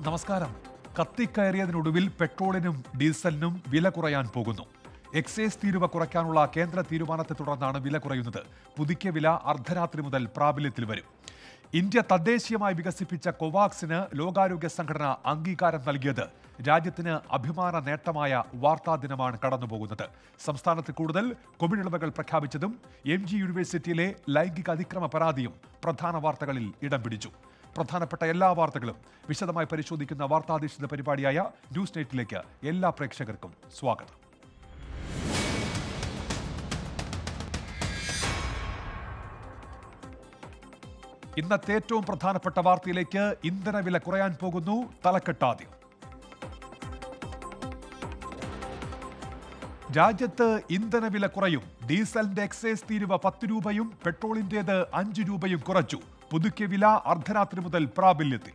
നമസ്കാരം കത്തിക്കയറിയതിനൊടുവിൽ പെട്രോളിനും ഡീസലിനും വില കുറയാൻ പോകുന്നു എക്സൈസ് തീരുവ കുറയ്ക്കാനുള്ള കേന്ദ്ര തീരുമാനത്തെ തുടർന്നാണ് വില കുറയുന്നത് പുതുക്കിയ വില അർദ്ധരാത്രി മുതൽ പ്രാബല്യത്തിൽ വരും ഇന്ത്യ തദ്ദേശീയമായി വികസിപ്പിച്ച കൊവാക്സിന് ലോകാരോഗ്യ സംഘടന അംഗീകാരം നൽകിയത് രാജ്യത്തിന് അഭിമാന നേട്ടമായ വാർത്താ ദിനമാണ് കടന്നുപോകുന്നത് സംസ്ഥാനത്ത് കൂടുതൽ കോവിഡ് ഇളവുകൾ പ്രഖ്യാപിച്ചതും എം ജി യൂണിവേഴ്സിറ്റിയിലെ ലൈംഗിക അതിക്രമ പരാതിയും പ്രധാന വാർത്തകളിൽ ഇടം പിടിച്ചു പ്രധാനപ്പെട്ട എല്ലാ വാർത്തകളും വിശദമായി പരിശോധിക്കുന്ന വാർത്താധിഷ്ഠിത പരിപാടിയായ ന്യൂസ് നൈറ്റിലേക്ക് എല്ലാ പ്രേക്ഷകർക്കും സ്വാഗതം ഇന്നത്തെ ഏറ്റവും പ്രധാനപ്പെട്ട വാർത്തയിലേക്ക് ഇന്ധനവില കുറയാൻ പോകുന്നു തലക്കെട്ടാദ്യം രാജ്യത്ത് ഇന്ധനവില കുറയും ഡീസലിന്റെ എക്സൈസ് തീരുവ പത്ത് രൂപയും പെട്രോളിന്റേത് അഞ്ച് രൂപയും കുറച്ചു പുതുക്കിയ വില അർദ്ധരാത്രി മുതൽ പ്രാബല്യത്തിൽ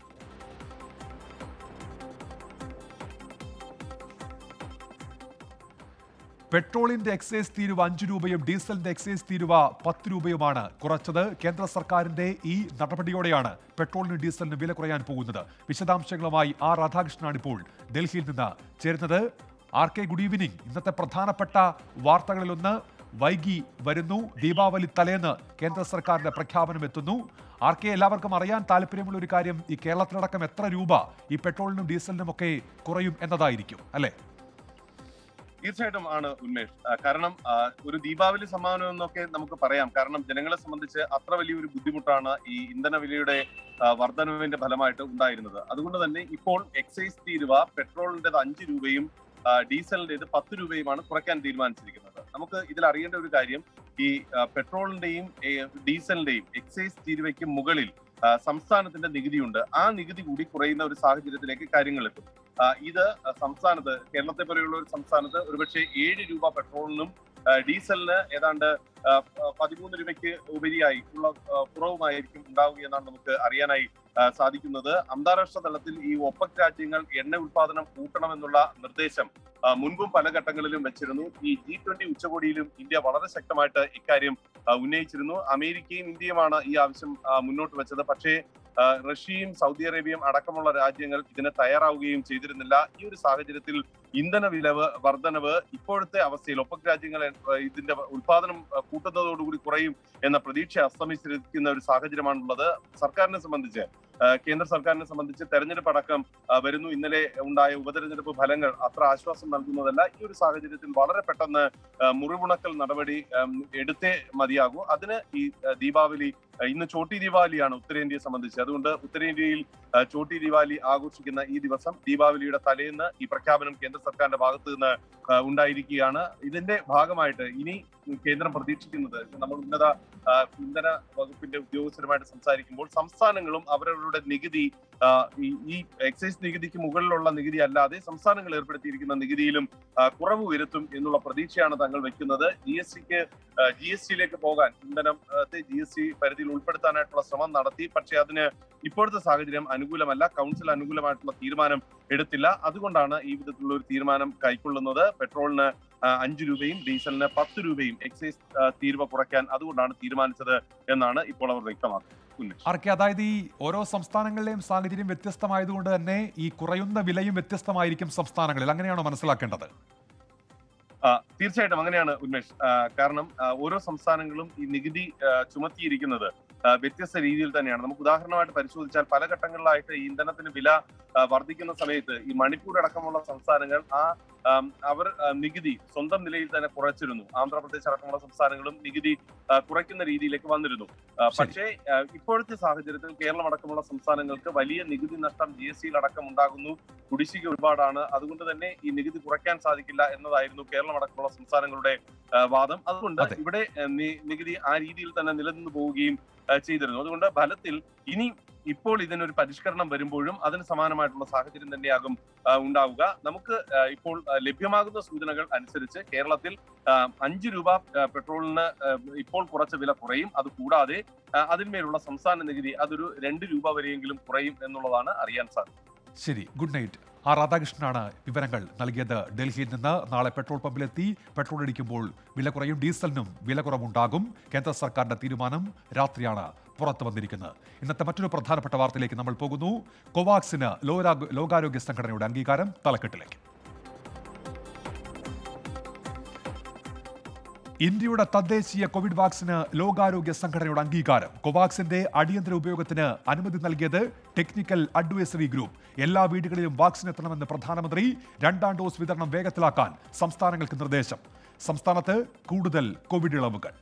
പെട്രോളിന്റെ എക്സൈസ് തീരുവ അഞ്ച് രൂപയും ഡീസലിന്റെ എക്സൈസ് തീരുവ പത്ത് രൂപയുമാണ് കുറച്ചത് കേന്ദ്ര സർക്കാരിന്റെ ഈ നടപടിയോടെയാണ് പെട്രോളിനും ഡീസലിനും വില കുറയാൻ പോകുന്നത് വിശദാംശങ്ങളുമായി ആർ രാധാകൃഷ്ണനാണ് ഇപ്പോൾ ഡൽഹിയിൽ നിന്ന് ചേരുന്നത് ആർ കെ ഗുഡ് ഈവനിങ് ഇന്നത്തെ പ്രധാനപ്പെട്ട വാർത്തകളിലൊന്ന് വൈകി വരുന്നു ദീപാവലി തലേന്ന് കേന്ദ്ര സർക്കാരിന്റെ പ്രഖ്യാപനം എത്തുന്നു ആർ കെ എല്ലാവർക്കും അറിയാൻ താല്പര്യമുള്ള ഒരു കാര്യം ഈ കേരളത്തിലടക്കം എത്ര രൂപ ഈ പെട്രോളിനും ഡീസലിനും ഒക്കെ കുറയും എന്നതായിരിക്കും അല്ലേ തീർച്ചയായിട്ടും ആണ് ഉന്മേഷ് ആ, കാരണം ആ, ഒരു ദീപാവലി സമ്മാനം എന്നൊക്കെ നമുക്ക് പറയാം കാരണം ജനങ്ങളെ സംബന്ധിച്ച് അത്ര വലിയൊരു ബുദ്ധിമുട്ടാണ് ഈ ഇന്ധന വിലയുടെ ആ, വർധനവിന്റെ ഫലമായിട്ട് ഉണ്ടായിരുന്നത് അതുകൊണ്ട് തന്നെ ഇപ്പോൾ എക്സൈസ് തീരുവ പെട്രോളിന്റേത് അഞ്ച് രൂപയും ആ, ഡീസലിന്റേത് പത്ത് രൂപയുമാണ് കുറയ്ക്കാൻ തീരുമാനിച്ചിരിക്കുന്നത് നമുക്ക് ഇതിൽ അറിയേണ്ട ഒരു കാര്യം ഈ ആ, പെട്രോളിന്റെയും ഏ, ഡീസലിന്റെയും എക്സൈസ് തീരുവയ്ക്ക് മുകളിൽ ആ, സംസ്ഥാനത്തിന്റെ നികുതിയുണ്ട് ആ നികുതി കൂടി കുറയുന്ന ഒരു സാഹചര്യത്തിലേക്ക് കാര്യങ്ങൾ എത്തും ആ, ഇത് സംസ്ഥാനത്ത് കേരളത്തെ പോലെയുള്ള ഒരു സംസ്ഥാനത്ത് ഒരുപക്ഷെ ഏഴ് രൂപ പെട്രോളിനും ആ, ഡീസലിന് ഏതാണ്ട് ആ, പതിമൂന്ന് രൂപയ്ക്ക് ഉപരിയായി ഉള്ള ആ, കുറവുമായിരിക്കും ഉണ്ടാവുക എന്നാണ് നമുക്ക് അറിയാനായി ആ, സാധിക്കുന്നത് അന്താരാഷ്ട്ര തലത്തിൽ ഈ ഒപ്പക് രാജ്യങ്ങൾ എണ്ണ ഉൽപാദനം കൂട്ടണമെന്നുള്ള നിർദ്ദേശം ആ, മുൻപും പല ഘട്ടങ്ങളിലും വെച്ചിരുന്നു ഈ ജി ട്വന്റി ഉച്ചകോടിയിലും ഇന്ത്യ വളരെ ശക്തമായിട്ട് ഇക്കാര്യം ആ, ഉന്നയിച്ചിരുന്നു അമേരിക്കയും ഇന്ത്യയുമാണ് ഈ ആവശ്യം ആ, മുന്നോട്ട് വെച്ചത് പക്ഷേ ആ, റഷ്യയും സൗദി അറേബ്യയും അടക്കമുള്ള രാജ്യങ്ങൾ ഇതിന് തയ്യാറാവുകയും ചെയ്തിരുന്നില്ല ഈ ഒരു സാഹചര്യത്തിൽ ഇന്ധന വിലവ് വർധനവ് ഇപ്പോഴത്തെ അവസ്ഥയിൽ ഒപ്പക് രാജ്യങ്ങൾ ആ, ഇതിന്റെ ഉൽപാദനം ആ, കൂട്ടുന്നതോടുകൂടി കുറയും എന്ന പ്രതീക്ഷ അസ്തമിച്ചിരിക്കുന്ന ഒരു സാഹചര്യമാണുള്ളത് സർക്കാരിനെ സംബന്ധിച്ച് ആ, കേന്ദ്ര സർക്കാരിനെ സംബന്ധിച്ച് തെരഞ്ഞെടുപ്പ് അടക്കം ആ, വരുന്നു ഇന്നലെ ഉണ്ടായ ഉപതെരഞ്ഞെടുപ്പ് ഫലങ്ങൾ അത്ര ആശ്വാസം നൽകുന്നതല്ല ഈ ഒരു സാഹചര്യത്തിൽ വളരെ പെട്ടെന്ന് ആ, മുറിവുണക്കൽ നടപടി ഉം, എടുത്തേ മതിയാകൂ അതിന് ഈ ആ, ദീപാവലി ആ, ഇന്ന് ചോട്ടി ദീപാവലിയാണ് ഉത്തരേന്ത്യയെ സംബന്ധിച്ച് അതുകൊണ്ട് ഉത്തരേന്ത്യയിൽ ആ, ചോട്ടി ദീപാവലി ആഘോഷിക്കുന്ന ഈ ദിവസം ദീപാവലിയുടെ തലേന്ന് ഈ പ്രഖ്യാപനം കേന്ദ്ര സർക്കാരിന്റെ ഭാഗത്ത് നിന്ന് ആ, ഉണ്ടായിരിക്കുകയാണ് ഇതിന്റെ ഭാഗമായിട്ട് ഇനി കേന്ദ്രം പ്രതീക്ഷിക്കുന്നത് നമ്മൾ ഉന്നത ആ, ഇന്ധന വകുപ്പിന്റെ ഉദ്യോഗസ്ഥരുമായിട്ട് സംസാരിക്കുമ്പോൾ സംസ്ഥാനങ്ങളും അവരവരുടെ നികുതി ആ, ഈ ഈ എക്സൈസ് നികുതിക്ക് മുകളിലുള്ള നികുതി അല്ലാതെ സംസ്ഥാനങ്ങൾ ഏർപ്പെടുത്തിയിരിക്കുന്ന നികുതിയിലും ആ, കുറവ് വരുത്തും എന്നുള്ള പ്രതീക്ഷയാണ് തങ്ങൾ വെക്കുന്നത് ജി എസ് ടിക്ക് ജി എസ് ടിയിലേക്ക് പോകാൻ ഇന്ധനത്തെ ജി എസ് ടി പരിധിയിൽ ഉൾപ്പെടുത്താനായിട്ടുള്ള ശ്രമം നടത്തി പക്ഷേ അതിന് ഇപ്പോഴത്തെ സാഹചര്യം അനുകൂലമല്ല കൗൺസിൽ അനുകൂലമായിട്ടുള്ള തീരുമാനം എടുത്തില്ല അതുകൊണ്ടാണ് ഈ വിധത്തിലുള്ള ഒരു തീരുമാനം കൈക്കൊള്ളുന്നത് പെട്രോളിന് ആ, അഞ്ച് രൂപയും ഡീസലിന് പത്ത് രൂപയും എക്സൈസ് ആ, തീരുവ കുറയ്ക്കാൻ അതുകൊണ്ടാണ് തീരുമാനിച്ചത് എന്നാണ് ഇപ്പോൾ അവർ വ്യക്തമാക്കുന്നത് ഉന്മേഷ്. ആർ കെ അതായത് ഈ ഓരോ സംസ്ഥാനങ്ങളിലെയും സാഹചര്യം വ്യത്യസ്തമായതുകൊണ്ട് തന്നെ ഈ കുറയുന്ന വിലയും വ്യത്യസ്തമായിരിക്കും സംസ്ഥാനങ്ങളിൽ അങ്ങനെയാണോ മനസ്സിലാക്കേണ്ടത് ആ, തീർച്ചയായിട്ടും അങ്ങനെയാണ് ഉന്മേഷ് ആ, കാരണം ആ, ഓരോ സംസ്ഥാനങ്ങളും ഈ നികുതി ആ, ചുമത്തിയിരിക്കുന്നത് ആ, വ്യത്യസ്ത രീതിയിൽ തന്നെയാണ് നമുക്ക് ഉദാഹരണമായിട്ട് പരിശോധിച്ചാൽ പല ഘട്ടങ്ങളിലായിട്ട് ഈ ഇന്ധനത്തിന് വില ആ, വർദ്ധിക്കുന്ന സമയത്ത് ഈ മണിപ്പൂർ അടക്കമുള്ള സംസ്ഥാനങ്ങൾ ആ ആം, അവർ ആ, നികുതി സ്വന്തം നിലയിൽ തന്നെ കുറച്ചിരുന്നു ആന്ധ്രാപ്രദേശ് അടക്കമുള്ള സംസ്ഥാനങ്ങളും നികുതി ആ, കുറയ്ക്കുന്ന രീതിയിലേക്ക് വന്നിരുന്നു ആ, ശരി. പക്ഷേ ആ, ഇപ്പോഴത്തെ സാഹചര്യത്തിൽ കേരളം അടക്കമുള്ള സംസ്ഥാനങ്ങൾക്ക് വലിയ നികുതി നഷ്ടം ജി എസ് ടിയിൽ അടക്കം ഉണ്ടാകുന്നു കുടിശ്ശിക ഒരുപാടാണ് അതുകൊണ്ട് തന്നെ ഈ നികുതി കുറയ്ക്കാൻ സാധിക്കില്ല എന്നതായിരുന്നു കേരളം അടക്കമുള്ള സംസ്ഥാനങ്ങളുടെ ആ, വാദം അതുകൊണ്ട് അതെ. ഇവിടെ ആ, നി- നികുതി ആ രീതിയിൽ തന്നെ നിലനിന്ന് പോവുകയും ആ, ചെയ്തിരുന്നു അതുകൊണ്ട് ഫലത്തിൽ ഇനി ഇപ്പോൾ ഇതിനൊരു പരിഷ്കരണം വരുമ്പോഴും അതിന് സമാനമായിട്ടുള്ള സാഹചര്യം തന്നെയാകും ആ, ഉണ്ടാവുക നമുക്ക് ആ, ഇപ്പോൾ ആ, ലഭ്യമാകുന്ന സൂചനകൾ അനുസരിച്ച് കേരളത്തിൽ ആ, അഞ്ച് രൂപ ആ, പെട്രോളിന് ആ, ഇപ്പോൾ കുറച്ച വില കുറയും അത് കൂടാതെ ആ, അതിന്മേലുള്ള സംസ്ഥാന നികുതി അതൊരു രണ്ട് രൂപ വരെയെങ്കിലും കുറയും എന്നുള്ളതാണ് അറിയാൻ സാധിക്കുന്നത് ശരി ഗുഡ് നൈറ്റ് ആർ രാധാകൃഷ്ണനാണ് വിവരങ്ങൾ നൽകിയത് ഡൽഹിയിൽ നിന്ന് നാളെ പെട്രോൾ പമ്പിലെത്തി പെട്രോൾ അടിക്കുമ്പോൾ വില കുറയും ഡീസലിനും വില കുറവുണ്ടാകും കേന്ദ്ര സർക്കാരിന്റെ തീരുമാനം രാത്രിയാണ് പുറത്തു വന്നിരിക്കുന്നത് ഇന്നത്തെ മറ്റൊരു പ്രധാനപ്പെട്ട വാർത്തയിലേക്ക് നമ്മൾ പോകുന്നു കോവാക്സിന് ലോകാ- ലോകാരോഗ്യ സംഘടനയുടെ അംഗീകാരം തലക്കെട്ടിലേക്ക് ഇന്ത്യയുടെ തദ്ദേശീയ കോവിഡ് വാക്സിന് ലോകാരോഗ്യ സംഘടനയുടെ അംഗീകാരം കോവാക്സിന്റെ അടിയന്തര ഉപയോഗത്തിന് അനുമതി നൽകിയത് ടെക്നിക്കൽ അഡ്വൈസറി ഗ്രൂപ്പ് എല്ലാ വീടുകളിലും വാക്സിൻ എത്തണമെന്ന് പ്രധാനമന്ത്രി രണ്ടാം ഡോസ് വിതരണം വേഗത്തിലാക്കാൻ സംസ്ഥാനങ്ങൾക്ക് നിർദ്ദേശം സംസ്ഥാനത്ത് കൂടുതൽ കോവിഡ് ഇളവുകൾ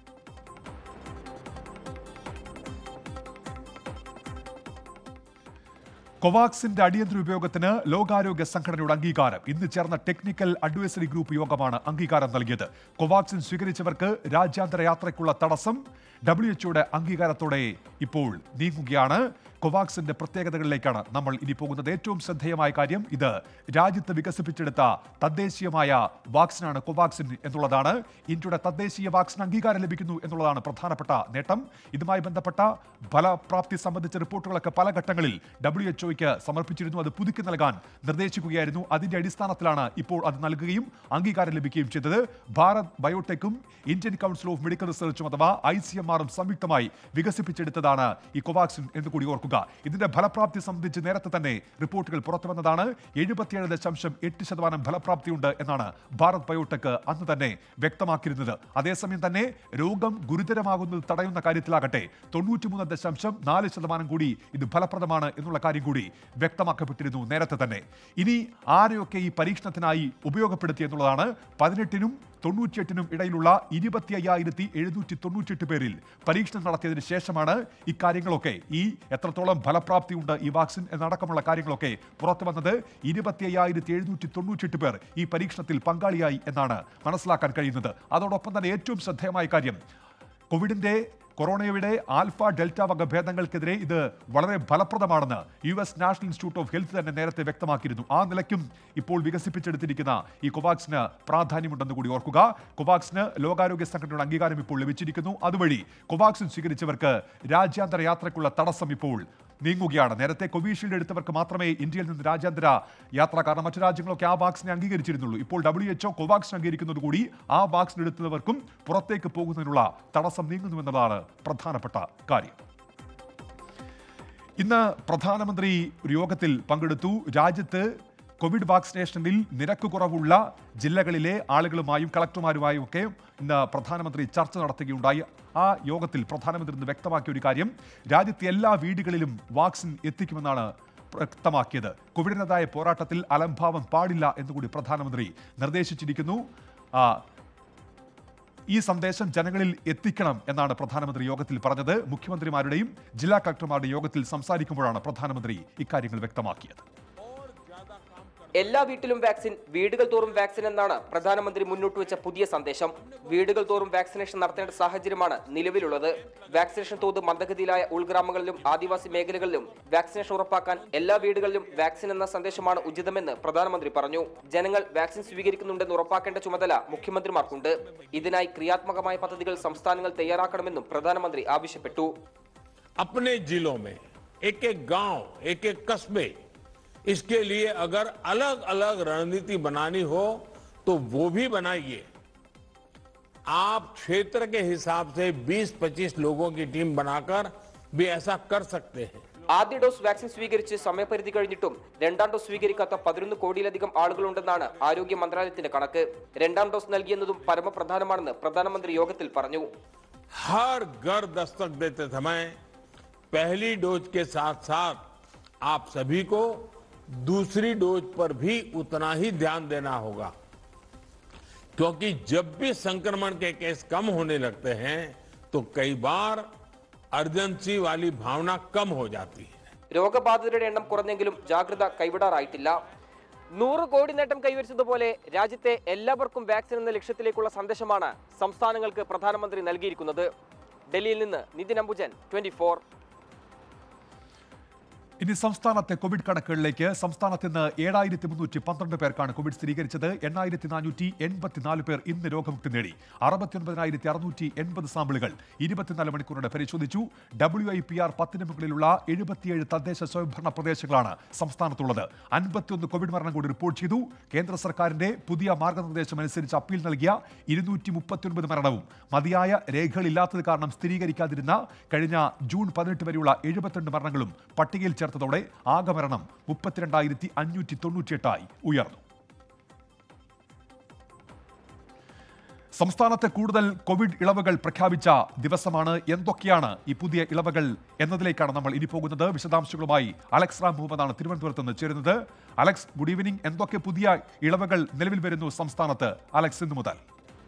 കൊവാക്സിന്റെ അടിയന്തര ഉപയോഗത്തിന് ലോകാരോഗ്യ സംഘടനയുടെ അംഗീകാരം ഇന്ന് ചേർന്ന ടെക്നിക്കൽ അഡ്വൈസറി ഗ്രൂപ്പ് യോഗമാണ് അംഗീകാരം നൽകിയത് കൊവാക്സിൻ സ്വീകരിച്ചവർക്ക് രാജ്യാന്തര യാത്രയ്ക്കുള്ള തടസ്സം ഡബ്ല്യു എച്ച്ഒയുടെ അംഗീകാരത്തോടെ ഇപ്പോൾ നീങ്ങുകയാണ് കൊവാക്സിന്റെ പ്രത്യേകതകളിലേക്കാണ് നമ്മൾ ഇനി പോകുന്നത് ഏറ്റവും ശ്രദ്ധേയമായ കാര്യം ഇത് രാജ്യത്ത് വികസിപ്പിച്ചെടുത്ത തദ്ദേശീയമായ വാക്സിനാണ് കോവാക്സിൻ എന്നുള്ളതാണ് ഇന്ത്യയുടെ തദ്ദേശീയ വാക്സിൻ അംഗീകാരം ലഭിക്കുന്നു എന്നുള്ളതാണ് പ്രധാനപ്പെട്ട നേട്ടം ഇതുമായി ബന്ധപ്പെട്ട ഫലപ്രാപ്തി സംബന്ധിച്ച റിപ്പോർട്ടുകളൊക്കെ പല ഘട്ടങ്ങളിൽ ഡബ്ല്യു എച്ച്ഒയ്ക്ക് സമർപ്പിച്ചിരുന്നു അത് പുതുക്കി നൽകാൻ നിർദ്ദേശിക്കുകയായിരുന്നു അതിന്റെ അടിസ്ഥാനത്തിലാണ് ഇപ്പോൾ അത് നൽകുകയും അംഗീകാരം ലഭിക്കുകയും ചെയ്തത് ഭാരത് ബയോടെക്കും ഇന്ത്യൻ കൗൺസിൽ ഓഫ് മെഡിക്കൽ റിസർച്ചും അഥവാ ഐ സി എം ആറും സംയുക്തമായി വികസിപ്പിച്ചെടുത്തതാണ് ഈ കോവാക്സിൻ എന്ന് കൂടി ഓർക്കുക ഇതിന്റെ ഫലപ്രാപ്തി സംബന്ധിച്ച് നേരത്തെ തന്നെ റിപ്പോർട്ടുകൾ പുറത്തു വന്നതാണ് എഴുപത്തിയേഴ് ദശാംശം എട്ട് ശതമാനം ഫലപ്രാപ്തിയുണ്ട് എന്നാണ് ഭാരത് ബയോടെക് അന്ന് തന്നെ വ്യക്തമാക്കിയിരുന്നത് അതേസമയം തന്നെ രോഗം ഗുരുതരമാകുന്നത് തടയുന്ന കാര്യത്തിലാകട്ടെ തൊണ്ണൂറ്റിമൂന്ന് ദശാംശം നാല് ശതമാനം കൂടി ഇത് ഫലപ്രദമാണ് എന്നുള്ള കാര്യം കൂടി വ്യക്തമാക്കപ്പെട്ടിരുന്നു നേരത്തെ തന്നെ ഇനി ആരെയൊക്കെ ഈ പരീക്ഷണത്തിനായി ഉപയോഗപ്പെടുത്തി എന്നുള്ളതാണ് പതിനെട്ടിനും തൊണ്ണൂറ്റിയെട്ടിനും ഇടയിലുള്ള ഇരുപത്തി അയ്യായിരത്തി എഴുന്നൂറ്റി തൊണ്ണൂറ്റിയെട്ട് പേരിൽ പരീക്ഷണം നടത്തിയതിനു ശേഷമാണ് ഇക്കാര്യങ്ങളൊക്കെ ഈ എത്രത്തോളം ഫലപ്രാപ്തി ഉണ്ട് ഈ വാക്സിൻ എന്നടക്കമുള്ള കാര്യങ്ങളൊക്കെ പുറത്തു വന്നത് ഇരുപത്തി അയ്യായിരത്തി എഴുന്നൂറ്റി തൊണ്ണൂറ്റിയെട്ട് പേർ ഈ പരീക്ഷണത്തിൽ പങ്കാളിയായി എന്നാണ് മനസ്സിലാക്കാൻ കഴിയുന്നത് അതോടൊപ്പം തന്നെ ഏറ്റവും ശ്രദ്ധേയമായ കാര്യം കോവിഡിന്റെ കൊറോണയുടെ ആൽഫ ഡെൽറ്റ വക ഭേദങ്ങൾക്കെതിരെ ഇത് വളരെ ഫലപ്രദമാണെന്ന് U S national institute of health തന്നെ നേരത്തെ വ്യക്തമാക്കിയിരുന്നു ആ നിലയ്ക്കും ഇപ്പോൾ വികസിപ്പിച്ചെടുത്തിരിക്കുന്ന ഈ കൊവാക്സിന് പ്രാധാന്യമുണ്ടെന്ന് കൂടി ഓർക്കുക കൊവാക്സിന് ലോകാരോഗ്യ സംഘടനയുടെ അംഗീകാരം ഇപ്പോൾ ലഭിച്ചിരിക്കുന്നു അതുവഴി കൊവാക്സിൻ സ്വീകരിച്ചവർക്ക് രാജ്യാന്തര യാത്രയ്ക്കുള്ള തടസ്സം ഇപ്പോൾ നീങ്ങുകയാണ് നേരത്തെ കോവിഷീൽഡ് എടുത്തവർക്ക് മാത്രമേ ഇന്ത്യയിൽ നിന്ന് രാജ്യാന്തര യാത്ര കാരണം മറ്റു രാജ്യങ്ങളൊക്കെ ആ വാക്സിനെ അംഗീകരിച്ചിരുന്നുള്ളൂ ഇപ്പോൾ ഡബ്ല്യു എച്ച്ഒ കോവാക്സിൻ അംഗീകരിക്കുന്നതോടുകൂടി ആ വാക്സിൻ എടുത്തവർക്കും പുറത്തേക്ക് പോകുന്നതിനുള്ള തടസ്സം നീങ്ങുന്നുവെന്നതാണ് പ്രധാനപ്പെട്ട കാര്യം ഇന്ന് പ്രധാനമന്ത്രി ഒരു യോഗത്തിൽ പങ്കെടുത്തു രാജ്യത്ത് കോവിഡ് വാക്സിനേഷനിൽ നിരക്ക് കുറവുള്ള ജില്ലകളിലെ ആളുകളുമായും കളക്ടർമാരുമായും ഒക്കെ ഇന്ന് പ്രധാനമന്ത്രി ചർച്ച നടത്തുകയുണ്ടായി ആ യോഗത്തിൽ പ്രധാനമന്ത്രി ഇന്ന് വ്യക്തമാക്കിയ ഒരു കാര്യം രാജ്യത്തെ എല്ലാ വീടുകളിലും വാക്സിൻ എത്തിക്കുമെന്നാണ് വ്യക്തമാക്കിയത് കോവിഡിനെതിരായ പോരാട്ടത്തിൽ അലംഭാവം പാടില്ല എന്നുകൂടി പ്രധാനമന്ത്രി നിർദ്ദേശിച്ചിരിക്കുന്നു ആ, ഈ സന്ദേശം ജനങ്ങളിൽ എത്തിക്കണം എന്നാണ് പ്രധാനമന്ത്രി യോഗത്തിൽ പറഞ്ഞത് മുഖ്യമന്ത്രിമാരുടെയും ജില്ലാ കളക്ടർമാരുടെയും യോഗത്തിൽ സംസാരിക്കുമ്പോഴാണ് പ്രധാനമന്ത്രി ഇക്കാര്യങ്ങൾ വ്യക്തമാക്കിയത് എല്ലാ വീട്ടിലും വാക്സിൻ വീടുകൾ തോറും വാക്സിൻ എന്നാണ് പ്രധാനമന്ത്രി മുന്നോട്ട് വെച്ച പുതിയ സന്ദേശം വീടുകൾ തോറും വാക്സിനേഷൻ നടത്തേണ്ട സാഹചര്യമാണ് നിലവിലുള്ളത് വാക്സിനേഷൻ തോത് മന്ദഗതിയിലായ ഉൾഗ്രാമങ്ങളിലും ആദിവാസി മേഖലകളിലും വാക്സിനേഷൻ ഉറപ്പാക്കാൻ എല്ലാ വീടുകളിലും വാക്സിൻ എന്ന സന്ദേശമാണ് ഉചിതമെന്ന് പ്രധാനമന്ത്രി പറഞ്ഞു ജനങ്ങൾ വാക്സിൻ സ്വീകരിക്കുന്നുണ്ടെന്ന് ഉറപ്പാക്കേണ്ട ചുമതല മുഖ്യമന്ത്രിമാർക്കുണ്ട് ഇതിനായി ക്രിയാത്മകമായ പദ്ധതികൾ സംസ്ഥാനങ്ങൾ തയ്യാറാക്കണമെന്നും പ്രധാനമന്ത്രി ആവശ്യപ്പെട്ടു अपने जिलों में एक एक गांव एक एक कस्बे इसके लिए अगर अलग अलग रणनीति बनानी हो तो वो भी बनाइए आप क्षेत्र के हिसाब से 20-25 लोगों की टीम बनाकर भी ऐसा कर सकते हैं ആദ്യ ഡോസ് വാക്സിൻ സ്വീകരിച്ച് സമയപരിധി കഴിഞ്ഞിട്ടും രണ്ടാം ഡോസ് സ്വീകരിക്കാത്ത പതിനൊന്ന് കോടിയിലധികം ആളുകളുണ്ടെന്നാണ് ആരോഗ്യ മന്ത്രാലയത്തിന്റെ കണക്ക് രണ്ടാം ഡോസ് നൽകിയെന്നതും പരമപ്രധാനമാണെന്ന് പ്രധാനമന്ത്രി യോഗത്തിൽ പറഞ്ഞു हर घर दस्तक देते समय पहली डोज के साथ साथ आप सभी को दूसरी डोज पर भी उतना ही ध्यान देना होगा क्योंकि जब भी संक्रमण के केस कम होने लगते हैं तो कई बार अर्जेंसी वाली भावना कम हो जाती है രോഗബാധിതരുടെ എണ്ണം കുറഞ്ഞെങ്കിലും ജാഗ്രത കൈവിടാറായിട്ടില്ല നൂറ് കോടി നേട്ടം കൈവരിച്ചതുപോലെ രാജ്യത്തെ എല്ലാവർക്കും വാക്സിൻ എന്ന ലക്ഷ്യത്തിലേക്കുള്ള സന്ദേശമാണ് സംസ്ഥാനങ്ങൾക്ക് പ്രധാനമന്ത്രി നൽകിയിരിക്കുന്നത് ഡൽഹിയിൽ നിന്ന് നിതിൻ അംബുജൻ ട്വന്റി ഇനി സംസ്ഥാനത്തെ കോവിഡ് കണക്കുകളിലേക്ക് സംസ്ഥാനത്ത് ഇന്ന് ഏഴായിരത്തി മുന്നൂറ്റി പന്ത്രണ്ട് പേർക്കാണ് കോവിഡ് സ്ഥിരീകരിച്ചത് എണ്ണായിരത്തി നാനൂറ്റി എൺപത്തിനാല് പേർ ഇന്ന് രോഗമുക്തി നേടി അറുപത്തിയൊൻപതിനായിരത്തി അറുന്നൂറ്റി എൺപത് സാമ്പിളുകൾ ഇരുപത്തിനാല് മണിക്കൂറിടെ പരിശോധിച്ചു ഡബ്ല്യു ഐ പി ആർ പത്തിന് മുകളിലുള്ള എഴുപത്തിയേഴ് തദ്ദേശ സ്വയംഭരണ പ്രദേശങ്ങളാണ് സംസ്ഥാനത്തുള്ളത് അൻപത്തിയൊന്ന് കോവിഡ് മരണം കൂടി റിപ്പോർട്ട് ചെയ്തു കേന്ദ്ര സർക്കാരിന്റെ പുതിയ മാർഗനിർദ്ദേശം അനുസരിച്ച് അപ്പീൽ നൽകിയ ഇരുന്നൂറ്റി മുപ്പത്തിയൊൻപത് മരണവും മതിയായ രേഖകളില്ലാത്തത് കാരണം സ്ഥിരീകരിക്കാതിരുന്ന കഴിഞ്ഞ ജൂൺ പതിനെട്ട് വരെയുള്ള എഴുപത്തിരണ്ട് മരണങ്ങളും പട്ടികയിൽ ചേർത്തതോടെ ആകെ മരണം മുപ്പത്തിരണ്ടായിരത്തി അഞ്ഞൂറ്റി തൊണ്ണൂറ്റിയെട്ടായി ഉയർന്നു സംസ്ഥാനത്തെ കൂടുതൽ കോവിഡ് ഇളവുകൾ പ്രഖ്യാപിച്ച ദിവസമാണ് എന്തൊക്കെയാണ് ഈ പുതിയ ഇളവുകൾ എന്നതിലേക്കാണ് നമ്മൾ ഇനി പോകുന്നത് വിശദാംശങ്ങളുമായി അലക്സ് റാം മുഹമ്മദാണ് തിരുവനന്തപുരത്ത് നിന്ന് ചേരുന്നത് അലക്സ് ഗുഡ് ഈവനിംഗ് എന്തൊക്കെ പുതിയ ഇളവുകൾ നിലവിൽ വരുന്നു സംസ്ഥാനത്ത് അലക്സ് ഇന്നു മുതൽ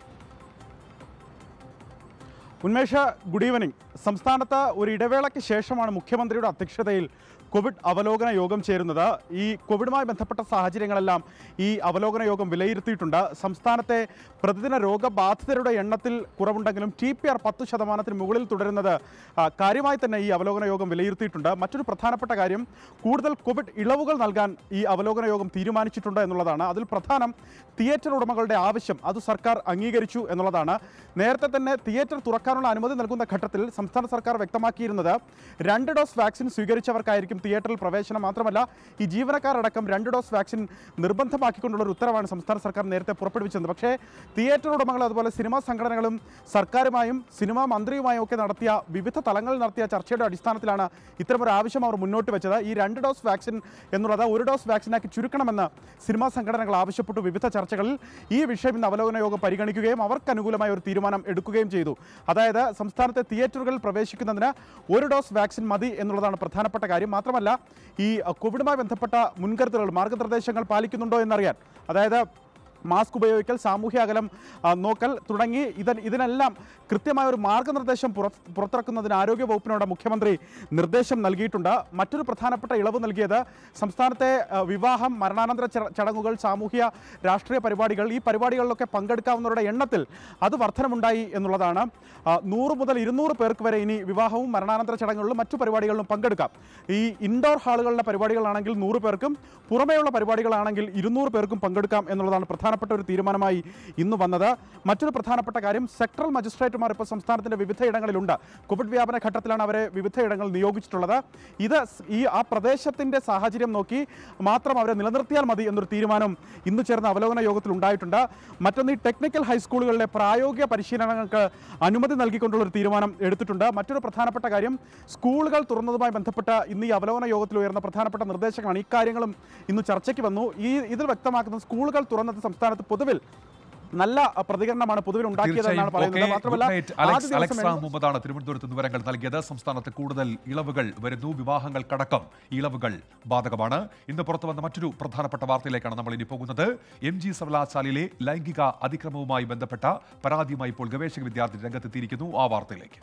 ഉന്മേഷ ഗുഡ് ഈവനിങ് സംസ്ഥാനത്ത് ഒരു ഇടവേളയ്ക്ക് ശേഷമാണ് മുഖ്യമന്ത്രിയുടെ അധ്യക്ഷതയിൽ കോവിഡ് അവലോകന യോഗം ചേരുന്നത് ഈ കോവിഡുമായി ബന്ധപ്പെട്ട സാഹചര്യങ്ങളെല്ലാം ഈ അവലോകന യോഗം വിലയിരുത്തിയിട്ടുണ്ട് സംസ്ഥാനത്തെ പ്രതിദിന രോഗബാധിതരുടെ എണ്ണത്തിൽ കുറവുണ്ടെങ്കിലും ടി പി ആർ പത്ത് ശതമാനത്തിന് മുകളിൽ തുടരുന്നത് ആ, കാര്യമായി തന്നെ ഈ അവലോകന യോഗം വിലയിരുത്തിയിട്ടുണ്ട് മറ്റൊരു പ്രധാനപ്പെട്ട കാര്യം കൂടുതൽ കോവിഡ് ഇളവുകൾ നൽകാൻ ഈ അവലോകന യോഗം തീരുമാനിച്ചിട്ടുണ്ട് എന്നുള്ളതാണ് അതിൽ പ്രധാനം തിയേറ്റർ ഉടമകളുടെ ആവശ്യം അത് സർക്കാർ അംഗീകരിച്ചു എന്നുള്ളതാണ് നേരത്തെ തന്നെ തിയേറ്റർ തുറക്കാനുള്ള അനുമതി നൽകുന്ന ഘട്ടത്തിൽ സംസ്ഥാന സർക്കാർ വ്യക്തമാക്കിയിരുന്നത് രണ്ട് ഡോസ് വാക്സിൻ സ്വീകരിച്ചവർക്കായിരിക്കും തിയേറ്ററിൽ പ്രവേശനം മാത്രമല്ല ഈ ജീവനക്കാരടക്കം രണ്ട് ഡോസ് വാക്സിൻ നിർബന്ധമാക്കിക്കൊണ്ടുള്ള ഒരു ഉത്തരവാണ് സംസ്ഥാന സർക്കാർ നേരത്തെ പുറപ്പെടുവിച്ചത് പക്ഷേ തിയേറ്റർ ഉടമകൾ അതുപോലെ സിനിമാ സംഘടനകളും സർക്കാരുമായും സിനിമാ മന്ത്രിയുമായും ഒക്കെ നടത്തിയ വിവിധ തലങ്ങളിൽ നടത്തിയ ചർച്ചയുടെ അടിസ്ഥാനത്തിലാണ് ഇത്തരമൊരു ആവശ്യം അവർ മുന്നോട്ട് വെച്ചത് ഈ രണ്ട് ഡോസ് വാക്സിൻ എന്നുള്ളത് ഒരു ഡോസ് വാക്സിനാക്കി ചുരുക്കണമെന്ന് സിനിമാ സംഘടനകൾ ആവശ്യപ്പെട്ടു വിവിധ ചർച്ചകളിൽ ഈ വിഷയം ഇന്ന് അവലോകന യോഗം പരിഗണിക്കുകയും അവർക്ക് അനുകൂലമായ ഒരു തീരുമാനം എടുക്കുകയും ചെയ്തു അതായത് സംസ്ഥാനത്തെ തിയേറ്ററുകളിൽ പ്രവേശിക്കുന്നതിന് ഒരു ഡോസ് വാക്സിൻ മതി എന്നുള്ളതാണ് പ്രധാനപ്പെട്ട കാര്യം മാത്രമല്ല ഈ അഹ്, കോവിഡുമായി ബന്ധപ്പെട്ട മുൻകരുതലുകൾ മാർഗനിർദ്ദേശങ്ങൾ പാലിക്കുന്നുണ്ടോ എന്നറിയാൻ അതായത് മാസ്ക് ഉപയോഗിക്കൽ സാമൂഹ്യ അകലം ആ, നോക്കൽ തുടങ്ങി ഇത് ഇതിനെല്ലാം കൃത്യമായ ഒരു മാർഗനിർദ്ദേശം പുറ- പുറത്തിറക്കുന്നതിന് ആരോഗ്യ വകുപ്പിനോട് മുഖ്യമന്ത്രി നിർദ്ദേശം നൽകിയിട്ടുണ്ട് മറ്റൊരു പ്രധാനപ്പെട്ട ഇളവ് നൽകിയത് സംസ്ഥാനത്തെ ആ, വിവാഹം മരണാനന്തര ചട- ചടങ്ങുകൾ സാമൂഹ്യ രാഷ്ട്രീയ പരിപാടികൾ ഈ പരിപാടികളിലൊക്കെ പങ്കെടുക്കാവുന്നവരുടെ എണ്ണത്തിൽ അത് വർധനമുണ്ടായി എന്നുള്ളതാണ് ആ, നൂറ് മുതൽ ഇരുന്നൂറ് പേർക്ക് വരെ ഇനി വിവാഹവും മരണാനന്തര ചടങ്ങുകളിലും മറ്റു പരിപാടികളിലും പങ്കെടുക്കാം ഈ ഇൻഡോർ ഹാളുകളിലെ പരിപാടികളാണെങ്കിൽ നൂറ് പേർക്കും പുറമേയുള്ള പരിപാടികളാണെങ്കിൽ ഇരുന്നൂറ് പേർക്കും പങ്കെടുക്കാം എന്നുള്ളതാണ് പ്രധാനപ്പെട്ട ഒരു തീരുമാനമായി ഇന്ന് വന്നത് മറ്റൊരു പ്രധാനപ്പെട്ട കാര്യം സെക്ടറൽ മജിസ്ട്രേറ്റുമാർ ഇപ്പോൾ സംസ്ഥാനത്തിൻ്റെ വിവിധ ഇടങ്ങളിലുണ്ട് കോവിഡ് വ്യാപന ഘട്ടത്തിലാണ് അവരെ വിവിധ ഇടങ്ങളിൽ നിയോഗിച്ചിട്ടുള്ളത് ഇത് സ് ഈ ആ പ്രദേശത്തിൻ്റെ സാഹചര്യം നോക്കി മാത്രം അവരെ നിലനിർത്തിയാൽ മതി എന്നൊരു തീരുമാനം ഇന്ന് ചേർന്ന അവലോകന യോഗത്തിൽ ഉണ്ടായിട്ടുണ്ട് മറ്റൊന്ന് ഈ ടെക്നിക്കൽ ഹൈസ്കൂളുകളിലെ പ്രായോഗിക പരിശീലനങ്ങൾക്ക് അനുമതി നൽകിക്കൊണ്ടുള്ള ഒരു തീരുമാനം എടുത്തിട്ടുണ്ട് മറ്റൊരു പ്രധാനപ്പെട്ട കാര്യം സ്കൂളുകൾ തുറന്നതുമായി ബന്ധപ്പെട്ട് ഇന്ന് ഈ അവലോകന യോഗത്തിൽ ഉയർന്ന പ്രധാനപ്പെട്ട നിർദ്ദേശങ്ങളാണ് ഇക്കാര്യങ്ങളും ഇന്ന് ചർച്ചയ്ക്ക് വന്നു ഈ ഇതിൽ വ്യക്തമാക്കുന്നത് സ്കൂളുകൾ തുറന്നത് സംസ്ഥാനത്ത് പൊതുവിൽ നല്ല അഹ്, പ്രതികരണമാണ് പൊതുവിൽ ഉണ്ടാക്കിയതെന്നാണ് തീർച്ചയായും പറയുന്നത് ഓക്കെ മാത്രമല്ല ഗുഡ് നൈറ്റ് ആദ്യ അലക്സ് ദിവസം അലക്സ് എണ്ണ- റാം മുഹമ്മദാണ് തിരുവനന്തപുരത്ത് നിന്ന് വിവരങ്ങൾ നൽകിയത് സംസ്ഥാനത്ത് കൂടുതൽ ഇളവുകൾ വരുന്നു വിവാഹങ്ങൾക്കടക്കം ഈ ഇളവുകൾ ബാധകമാണ് ഇന്ന് പുറത്തു വന്ന മറ്റൊരു പ്രധാനപ്പെട്ട വാർത്തയിലേക്കാണ് നമ്മൾ ഇനി പോകുന്നത് എം ജി സർവകലാശാലയിലെ ലൈംഗിക അതിക്രമവുമായി ബന്ധപ്പെട്ട പരാതിയുമായി ഇപ്പോൾ ഗവേഷക വിദ്യാർത്ഥി രംഗത്തെത്തിയിരിക്കുന്നു ആ വാർത്തയിലേക്ക്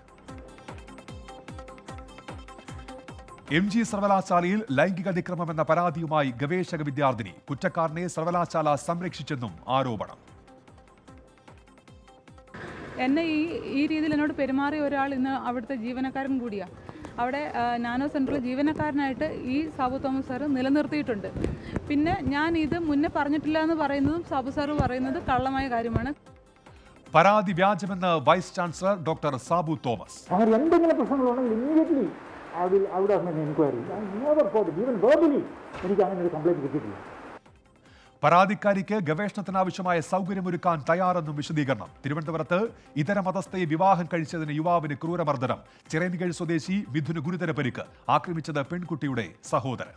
എം ജി സർവകലാശാലയിൽ ലൈംഗിക അതിക്രമം എന്ന പരാതിയുമായി ഗവേഷക വിദ്യാർത്ഥിനി കുറ്റക്കാരനെ സർവകലാശാല സംരക്ഷിച്ചെന്നും ആരോപണം എന്നെ ഈ ഈ രീതിയിൽ എന്നോട് പെരുമാറിയ ഒരാൾ ഇന്ന് അവിടുത്തെ ജീവനക്കാരൻ കൂടിയാണ് അവിടെ ആ, നാനോ സെൻറ്ററിൽ ജീവനക്കാരനായിട്ട് ഈ സാബു തോമസ് സാറ് നിലനിർത്തിയിട്ടുണ്ട് പിന്നെ ഞാൻ ഇത് മുന്നേ പറഞ്ഞിട്ടില്ല എന്ന് പറയുന്നതും സാബു സാറ് പറയുന്നത് കള്ളമായ കാര്യമാണ് പരാതി വ്യാജമെന്ന് vice chancellor doctor Sabu Thomas അങ്ങനെ എന്തെങ്കിലും പ്രശ്നങ്ങളുണ്ടെങ്കിൽ immediately I will I would have enquiry I never got even verbally എനിക്ക് അങ്ങനെ ഒരു കംപ്ലൈൻറ്റ് കിട്ടിയിട്ടില്ല പരാതിക്കാരിക്ക് ഗവേഷണത്തിനാവശ്യമായ സൗകര്യമൊരുക്കാൻ തയ്യാറെന്നും വിശദീകരണം തിരുവനന്തപുരത്ത് ഇതര മതസ്ഥയെ വിവാഹം കഴിച്ചതിന് യുവാവിന് ക്രൂരമർദ്ദനം ചിറയൻകീഴ് സ്വദേശി മിഥുന് ഗുരുതര പരിക്ക് ആക്രമിച്ചത് പെൺകുട്ടിയുടെ സഹോദരൻ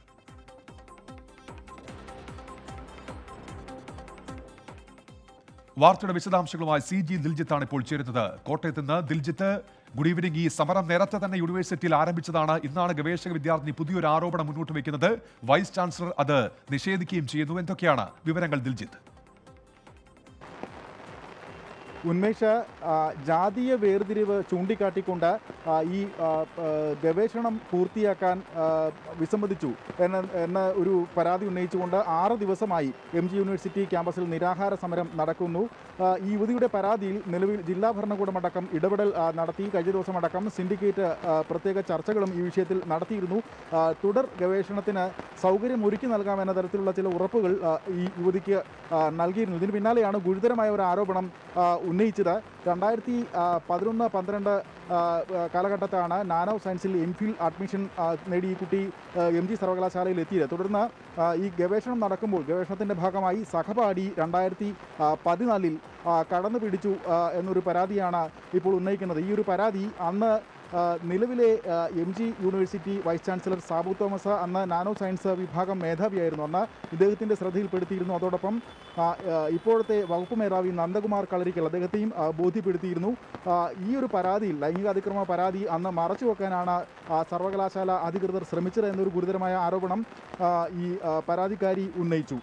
വാർത്തയുടെ വിശദാംശങ്ങളുമായി സി ജി ദിൽജിത്താണ് ഇപ്പോൾ ചേരുന്നത് കോട്ടയത്ത് നിന്ന് ദിൽജിത്ത് ഗുഡ് ഈവനിംഗ് ഈ സമരം നേരത്തെ തന്നെ യൂണിവേഴ്സിറ്റിയിൽ ആരംഭിച്ചതാണ് ഇന്നാണ് ഗവേഷക വിദ്യാർത്ഥിനി പുതിയൊരു ആരോപണം മുന്നോട്ട് വയ്ക്കുന്നത് വൈസ് ചാൻസലർ അത് നിഷേധിക്കുകയും ചെയ്യുന്നു എന്തൊക്കെയാണ് വിവരങ്ങൾ ദിൽജിത്ത് ഉന്മേഷ് ആ, ജാതീയ വേർതിരിവ് ചൂണ്ടിക്കാട്ടിക്കൊണ്ട് ആ, ഈ ആ, ആ, ഗവേഷണം പൂർത്തിയാക്കാൻ ആ, വിസമ്മതിച്ചു എന്ന എന്ന ഒരു പരാതി ഉന്നയിച്ചുകൊണ്ട് ആറ് ദിവസമായി എം ജി യൂണിവേഴ്സിറ്റി ക്യാമ്പസിൽ നിരാഹാര സമരം നടക്കുന്നു ആ, ഈ യുവതിയുടെ പരാതിയിൽ നിലവിൽ ജില്ലാ ഭരണകൂടമടക്കം ഇടപെടൽ ആ, നടത്തി കഴിഞ്ഞ ദിവസമടക്കം സിൻഡിക്കേറ്റ് ആ, പ്രത്യേക ചർച്ചകളും ഈ വിഷയത്തിൽ നടത്തിയിരുന്നു ആ, തുടർ ഗവേഷണത്തിന് സൗകര്യം ഒരുക്കി നൽകാമെന്ന തരത്തിലുള്ള ചില ഉറപ്പുകൾ ആ, ഈ യുവതിക്ക് ആ, നൽകിയിരുന്നു ഇതിന് പിന്നാലെയാണ് ഗുരുതരമായ ഒരു ആരോപണം ആ, ഉന്നയിച്ചത് രണ്ടായിരത്തി പതിനൊന്ന് പന്ത്രണ്ട് ആ, ആ, കാലഘട്ടത്താണ് നാനോ സയൻസിൽ എം ഫിൽ അഡ്മിഷൻ ആ, നേടി ഈ കുട്ടി ആ, എം ജി സർവകലാശാലയിൽ എത്തിയത് തുടർന്ന് ആ, ഈ ഗവേഷണം നടക്കുമ്പോൾ ഗവേഷണത്തിൻ്റെ ഭാഗമായി സഹപാഠി രണ്ടായിരത്തി പതിനാലിൽ കടന്നു പിടിച്ചു ആ, എന്നൊരു പരാതിയാണ് ഇപ്പോൾ ഉന്നയിക്കുന്നത് ഈ ഒരു പരാതി അന്ന് ആ, നിലവിലെ M G university vice chancellor Sabu Thomas അന്ന് നാനോ സയൻസ് വിഭാഗം മേധാവിയായിരുന്നു അന്ന് ഇദ്ദേഹത്തിൻ്റെ ശ്രദ്ധയിൽപ്പെടുത്തിയിരുന്നു അതോടൊപ്പം ആ, ആ, ഇപ്പോഴത്തെ വകുപ്പ് മേധാവി നന്ദകുമാർ കളരിക്കൽ അദ്ദേഹത്തെയും ആ, ബോധ്യപ്പെടുത്തിയിരുന്നു ആ, ഈ ഒരു പരാതിയിൽ ലൈംഗിക അതിക്രമ പരാതി അന്ന് മറച്ചു വെക്കാനാണ് ആ, സർവകലാശാല അധികൃതർ ശ്രമിച്ചത് എന്നൊരു ഗുരുതരമായ ആരോപണം ആ, ഈ ആ, പരാതിക്കാരി ഉന്നയിച്ചു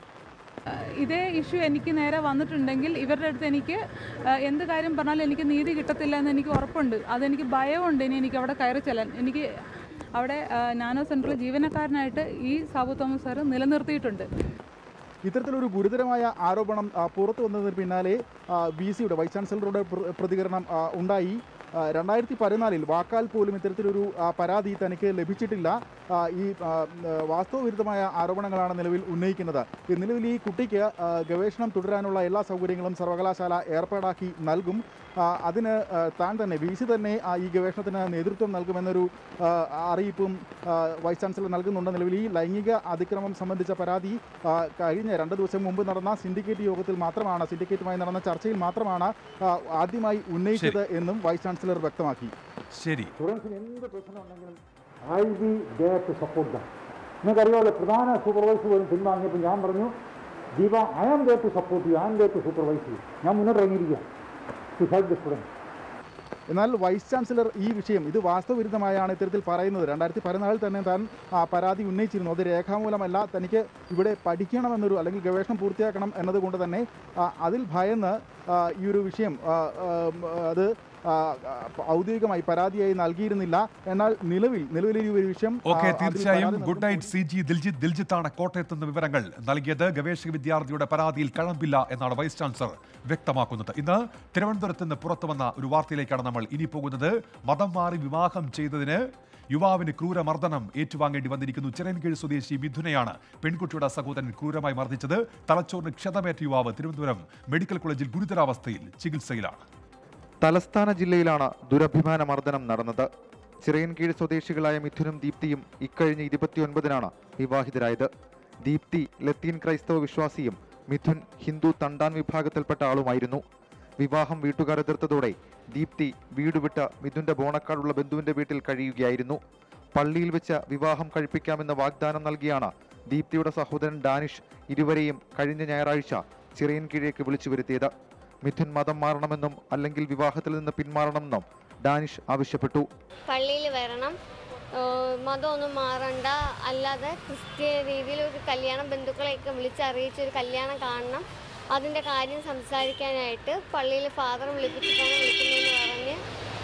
ഇതേ ഇഷ്യൂ എനിക്ക് നേരെ വന്നിട്ടുണ്ടെങ്കിൽ ഇവരുടെ അടുത്ത് എനിക്ക് ആ, എന്ത് കാര്യം പറഞ്ഞാലും എനിക്ക് നീതി കിട്ടത്തില്ല എന്ന് എനിക്ക് ഉറപ്പുണ്ട് അതെനിക്ക് ഭയമുണ്ട് ഇനി എനിക്ക് അവിടെ കയറി ചെല്ലാൻ എനിക്ക് അവിടെ ആ, നാനോ സെൻറ്ററിൽ ജീവനക്കാരനായിട്ട് ഈ സാബു തോമസ് സാറ് നിലനിർത്തിയിട്ടുണ്ട് ഇത്തരത്തിലൊരു ഗുരുതരമായ ആരോപണം ആ, പുറത്തു വന്നതിന് പിന്നാലെ വി സിയുടെ വൈസ് ചാൻസലറുടെ പ്ര- പ്രതികരണം ആ, ഉണ്ടായി ആ, രണ്ടായിരത്തി പതിനാലിൽ വാക്കാൽ പോലും ഇത്തരത്തിലൊരു ആ, പരാതി തനിക്ക് ലഭിച്ചിട്ടില്ല ആ, ഈ ആ, ആ, വാസ്തവവിരുദ്ധമായ ആരോപണങ്ങളാണ് നിലവിൽ ഉന്നയിക്കുന്നത് ഈ നിലവിൽ ഈ കുട്ടിക്ക് ആ, ഗവേഷണം തുടരാനുള്ള എല്ലാ സൗകര്യങ്ങളും സർവകലാശാല ഏർപ്പാടാക്കി നൽകും ആ, അതിന് ആ, താൻ തന്നെ വി സി തന്നെ ആ, ഈ ഗവേഷണത്തിന് നേതൃത്വം നൽകുമെന്നൊരു ആ, അറിയിപ്പും ആ, വൈസ് ചാൻസലർ നൽകുന്നുണ്ട് നിലവിൽ ഈ ലൈംഗിക അതിക്രമം സംബന്ധിച്ച പരാതി ആ, കഴിഞ്ഞ രണ്ട് ദിവസം മുമ്പ് നടന്ന സിൻഡിക്കേറ്റ് യോഗത്തിൽ മാത്രമാണ് സിൻഡിക്കേറ്റുമായി നടന്ന ചർച്ചയിൽ മാത്രമാണ് ആ, ആദ്യമായി ഉന്നയിച്ചത് എന്നും വൈസ് ചാൻസലർ വ്യക്തമാക്കി ശരി സ്റ്റുഡൻസിന് എന്ത് പ്രശ്നം ഉണ്ടെങ്കിലും I be dare to support them നിങ്ങൾക്കറിയാമല്ലോ പ്രധാന സൂപ്പർവൈസർ പോലും പിൻവാങ്ങിയപ്പോൾ ഞാൻ പറഞ്ഞു Deepa I am dare to support you I am dare to supervise you ഞാൻ മുന്നോട്ട് ഇറങ്ങിയിരിക്കുക ടു ഹെൽപ്പ് ദ സ്റ്റുഡൻസ് എന്നാൽ വൈസ് ചാൻസലർ ഈ വിഷയം ഇത് വാസ്തവവിരുദ്ധമായാണ് ഇത്തരത്തിൽ പറയുന്നത് രണ്ടായിരത്തി പതിനാലിൽ തന്നെ താൻ ആ, പരാതി ഉന്നയിച്ചിരുന്നു അത് രേഖാമൂലമല്ല തനിക്ക് ഇവിടെ പഠിക്കണമെന്നൊരു അല്ലെങ്കിൽ ഗവേഷണം പൂർത്തിയാക്കണം എന്നതുകൊണ്ട് തന്നെ ആ, അതിൽ ഭയന്ന് ആ, ഈ ഒരു വിഷയം ആ, ആ, അത് ആ, ആ, ഔദ്യോഗികമായി പരാതിയായി നൽകിയിരുന്നില്ല എന്നാൽ നിലവിൽ നിലവിൽ ഈ ഒരു വിഷയം ആ, ഓക്കെ അതിൽ തീർച്ചയായും പരാതി good night C G Diljith ദിൽജിത്താണ് കോട്ടയത്ത് നിന്ന് വിവരങ്ങൾ നൽകിയത് ഗവേഷക വിദ്യാർത്ഥിയുടെ പരാതിയിൽ കഴമ്പില്ല എന്നാണ് വൈസ് ചാൻസലർ വ്യക്തമാക്കുന്നത് ഇന്ന് തിരുവനന്തപുരത്ത് നിന്ന് പുറത്തു വന്ന ഒരു വാർത്തയിലേക്കാണ് നമ്മൾ ഇനി പോകുന്നത് മതം മാറി വിവാഹം ചെയ്തതിന് യുവാവിന് ക്രൂരമർദ്ദനം ഏറ്റുവാങ്ങേണ്ടി വന്നിരിക്കുന്നു ചിറയൻകീഴ് സ്വദേശി മിഥുനെയാണ് പെൺകുട്ടിയുടെ സഹോദരൻ ക്രൂരമായി മർദ്ദിച്ചത് തലച്ചോറിന് ക്ഷതമേറ്റ യുവാവ് തിരുവനന്തപുരം മെഡിക്കൽ കോളേജിൽ ഗുരുതരാവസ്ഥയിൽ ചികിത്സയിലാണ് തലസ്ഥാന ജില്ലയിലാണ് ദുരഭിമാന മർദ്ദനം നടന്നത് ചിറയൻകീഴ് സ്വദേശികളായ മിഥുനും ദീപ്തിയും ഇക്കഴിഞ്ഞ ഇരുപത്തിയൊൻപതിനാണ് വിവാഹിതരായത് ദീപ്തി ലത്തീൻ ക്രൈസ്തവ വിശ്വാസിയും മിഥുൻ ഹിന്ദു തണ്ടാൻ വിഭാഗത്തിൽപ്പെട്ട ആളുമായിരുന്നു വിവാഹം വീട്ടുകാർ എതിർത്തതോടെ ദീപ്തി വീട് വിട്ട് മിഥുന്റെ ബോണക്കാടുള്ള ബന്ധുവിന്റെ വീട്ടിൽ കഴിയുകയായിരുന്നു പള്ളിയിൽ വെച്ച് വിവാഹം കഴിപ്പിക്കാമെന്ന് വാഗ്ദാനം നൽകിയാണ് ദീപ്തിയുടെ സഹോദരൻ ഡാനിഷ് ഇരുവരെയും കഴിഞ്ഞ ഞായറാഴ്ച ചിറയൻകീഴേക്ക് വിളിച്ചു വരുത്തിയത് മിഥുൻ മതം മാറണമെന്നും അല്ലെങ്കിൽ വിവാഹത്തിൽ നിന്ന് പിന്മാറണമെന്നും ഡാനിഷ് ആവശ്യപ്പെട്ടു പള്ളിയിൽ വരണം ഏഹ് മതമൊന്നും മാറണ്ട അല്ലാതെ ക്രിസ്ത്യൻ രീതിയിൽ ഒരു കല്യാണം ബന്ധുക്കളെയൊക്കെ വിളിച്ചറിയിച്ച് ഒരു കല്യാണം കാണണം അതിൻ്റെ കാര്യം സംസാരിക്കാനായിട്ട് പള്ളിയിൽ ഫാദർ വിളിപ്പിച്ചിട്ടാണ് വിളിക്കുന്നതെന്ന് പറഞ്ഞ്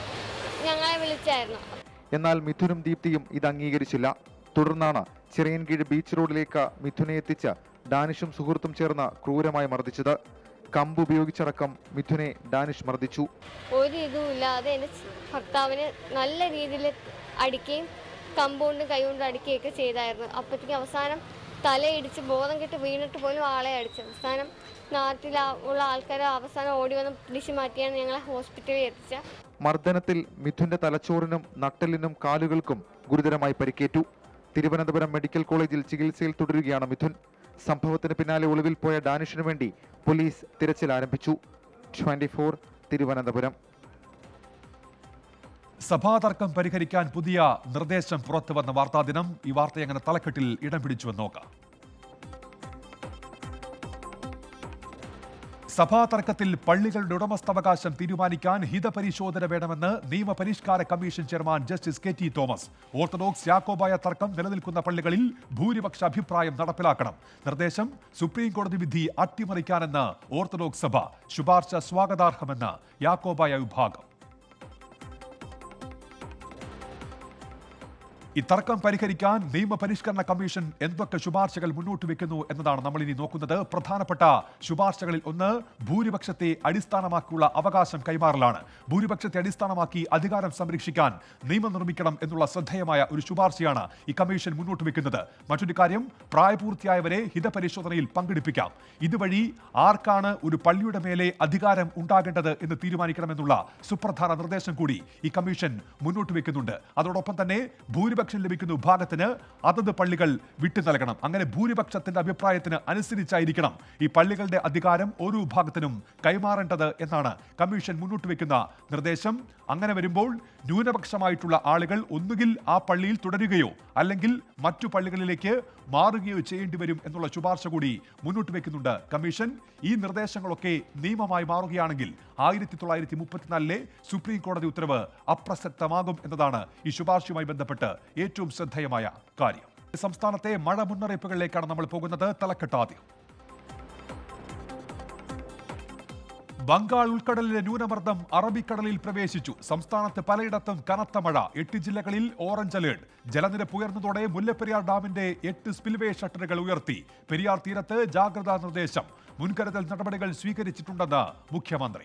ഞങ്ങളെ വിളിച്ചായിരുന്നു എന്നാൽ മിഥുനും ദീപ്തിയും ഇത് അംഗീകരിച്ചില്ല തുടർന്നാണ് ചിറയൻകീഴ് ബീച്ച് റോഡിലേക്ക് മിഥുനെ എത്തിച്ച് ഡാനിഷും സുഹൃത്തും ചേർന്ന് ക്രൂരമായി മർദ്ദിച്ചത് കമ്പ് ഉപയോഗിച്ചടക്കം മിഥുനെ ഡാനിഷ് മർദ്ദിച്ചു ഒരു ഇതും ഇല്ലാതെ എൻ്റെ ഭർത്താവിന് നല്ല രീതിയിൽ അടിക്കുകയും കമ്പൗണ്ട് കൈകൊണ്ട് അടിക്കുകയൊക്കെ ചെയ്തായിരുന്നു അപ്പോഴത്തേക്ക് അവസാനം തലയിടിച്ച് ബോധം കെട്ട് വീണിട്ട് പോലും ആളെ അടിച്ചു അവസാനം നാട്ടിൽ ഉള്ള ആൾക്കാർ അവസാനം ഓടി വന്ന് പിടിച്ചു മാറ്റിയാണ് ഞങ്ങളെ ഹോസ്പിറ്റലിൽ എത്തിച്ച മർദ്ദനത്തിൽ മിഥുന്റെ തലച്ചോറിനും നട്ടലിനും കാലുകൾക്കും ഗുരുതരമായി പരിക്കേറ്റു തിരുവനന്തപുരം മെഡിക്കൽ കോളേജിൽ ചികിത്സയിൽ തുടരുകയാണ് മിഥുൻ സംഭവത്തിന് പിന്നാലെ ഒളിവിൽ പോയ ഡാനിഷിനു വേണ്ടി പോലീസ് തിരച്ചിൽ ആരംഭിച്ചു ട്വന്റി തിരുവനന്തപുരം സഭാതർക്കം പരിഹരിക്കാൻ പുതിയ നിർദ്ദേശം പുറത്തു വന്ന വാർത്താ ദിനം ഈ വാർത്ത എങ്ങനെ തലക്കെട്ടിൽ ഇടം പിടിച്ചുവെന്ന് നോക്കാം സഭാ തർക്കത്തിൽ പള്ളികളുടെ ഉടമസ്ഥാവകാശം തീരുമാനിക്കാൻ ഹിതപരിശോധന വേണമെന്ന് നിയമപരിഷ്കാര commission chairman justice K T Thomas orthodox Yakobaya തർക്കം നിലനിൽക്കുന്ന പള്ളികളിൽ ഭൂരിപക്ഷ അഭിപ്രായം നടപ്പിലാക്കണം നിർദ്ദേശം സുപ്രീം കോടതി വിധി അട്ടിമറിക്കാനെന്ന് ഓർത്തഡോക്സ് സഭ ശുപാർശ സ്വാഗതാർഹമെന്ന് യാക്കോബായ വിഭാഗം ഈ തർക്കം പരിഹരിക്കാൻ നിയമപരിഷ്കരണ കമ്മീഷൻ എന്തൊക്കെ ശുപാർശകൾ മുന്നോട്ട് വെക്കുന്നു എന്നതാണ് നമ്മൾ ഇനി നോക്കുന്നത് പ്രധാനപ്പെട്ട ശുപാർശകളിൽ ഒന്ന് ഭൂരിപക്ഷത്തെ അടിസ്ഥാനമാക്കിയുള്ള അവകാശം കൈമാറലാണ് ഭൂരിപക്ഷത്തെ അടിസ്ഥാനമാക്കി അധികാരം സംരക്ഷിക്കാൻ നിയമം നിർമ്മിക്കണം എന്നുള്ള ശ്രദ്ധേയമായ ഒരു ശുപാർശയാണ് ഈ കമ്മീഷൻ മുന്നോട്ട് വെക്കുന്നത് മറ്റൊരു കാര്യം പ്രായപൂർത്തിയായവരെ ഹിതപരിശോധനയിൽ പങ്കെടുപ്പിക്കാം ഇതുവഴി ആർക്കാണ് ഒരു പള്ളിയുടെ മേലെ അധികാരം ഉണ്ടാകേണ്ടത് എന്ന് തീരുമാനിക്കണമെന്നുള്ള സുപ്രധാന നിർദ്ദേശം കൂടി ഈ കമ്മീഷൻ മുന്നോട്ട് വെക്കുന്നുണ്ട് അതോടൊപ്പം തന്നെ ഭൂരിപക്ഷം ലഭിക്കുന്ന വിഭാഗത്തിന് അതത് പള്ളികൾ വിട്ടു നൽകണം അങ്ങനെ ഭൂരിപക്ഷത്തിന്റെ അഭിപ്രായത്തിന് അനുസരിച്ചായിരിക്കണം ഈ പള്ളികളുടെ അധികാരം ഓരോ വിഭാഗത്തിനും കൈമാറേണ്ടത് എന്നാണ് കമ്മീഷൻ മുന്നോട്ട് വെക്കുന്ന നിർദ്ദേശം അങ്ങനെ വരുമ്പോൾ ന്യൂനപക്ഷമായിട്ടുള്ള ആളുകൾ ഒന്നുകിൽ ആ പള്ളിയിൽ തുടരുകയോ അല്ലെങ്കിൽ മറ്റു പള്ളികളിലേക്ക് മാറുകയോ ചെയ്യേണ്ടി വരും എന്നുള്ള ശുപാർശ കൂടി മുന്നോട്ട് വെക്കുന്നുണ്ട് കമ്മീഷൻ ഈ നിർദ്ദേശങ്ങളൊക്കെ നിയമമായി മാറുകയാണെങ്കിൽ ആയിരത്തി തൊള്ളായിരത്തി മുപ്പത്തിനാലിലെ സുപ്രീം കോടതി ഉത്തരവ് അപ്രസക്തമാകും എന്നതാണ് ഈ ശുപാർശയുമായി ബന്ധപ്പെട്ട് ഏറ്റവും ശ്രദ്ധേയമായ കാര്യം സംസ്ഥാനത്തെ മഴ മുന്നറിയിപ്പുകളിലേക്കാണ് നമ്മൾ പോകുന്നത് തലക്കെട്ടാദ്യം ബംഗാൾ ഉൾക്കടലിലെ ന്യൂനമർദ്ദം അറബിക്കടലിൽ പ്രവേശിച്ചു സംസ്ഥാനത്ത് പലയിടത്തും കനത്ത മഴ എട്ട് ജില്ലകളിൽ ഓറഞ്ച് അലേർട്ട് ജലനിരപ്പ് ഉയർന്നതോടെ മുല്ലപ്പെരിയാർ ഡാമിന്റെ എട്ട് സ്പിൽവേ ഷട്ടറുകൾ ഉയർത്തി പെരിയാർ തീരത്ത് ജാഗ്രതാ നിർദ്ദേശം മുൻകരുതൽ നടപടികൾ സ്വീകരിച്ചിട്ടുണ്ടെന്ന് മുഖ്യമന്ത്രി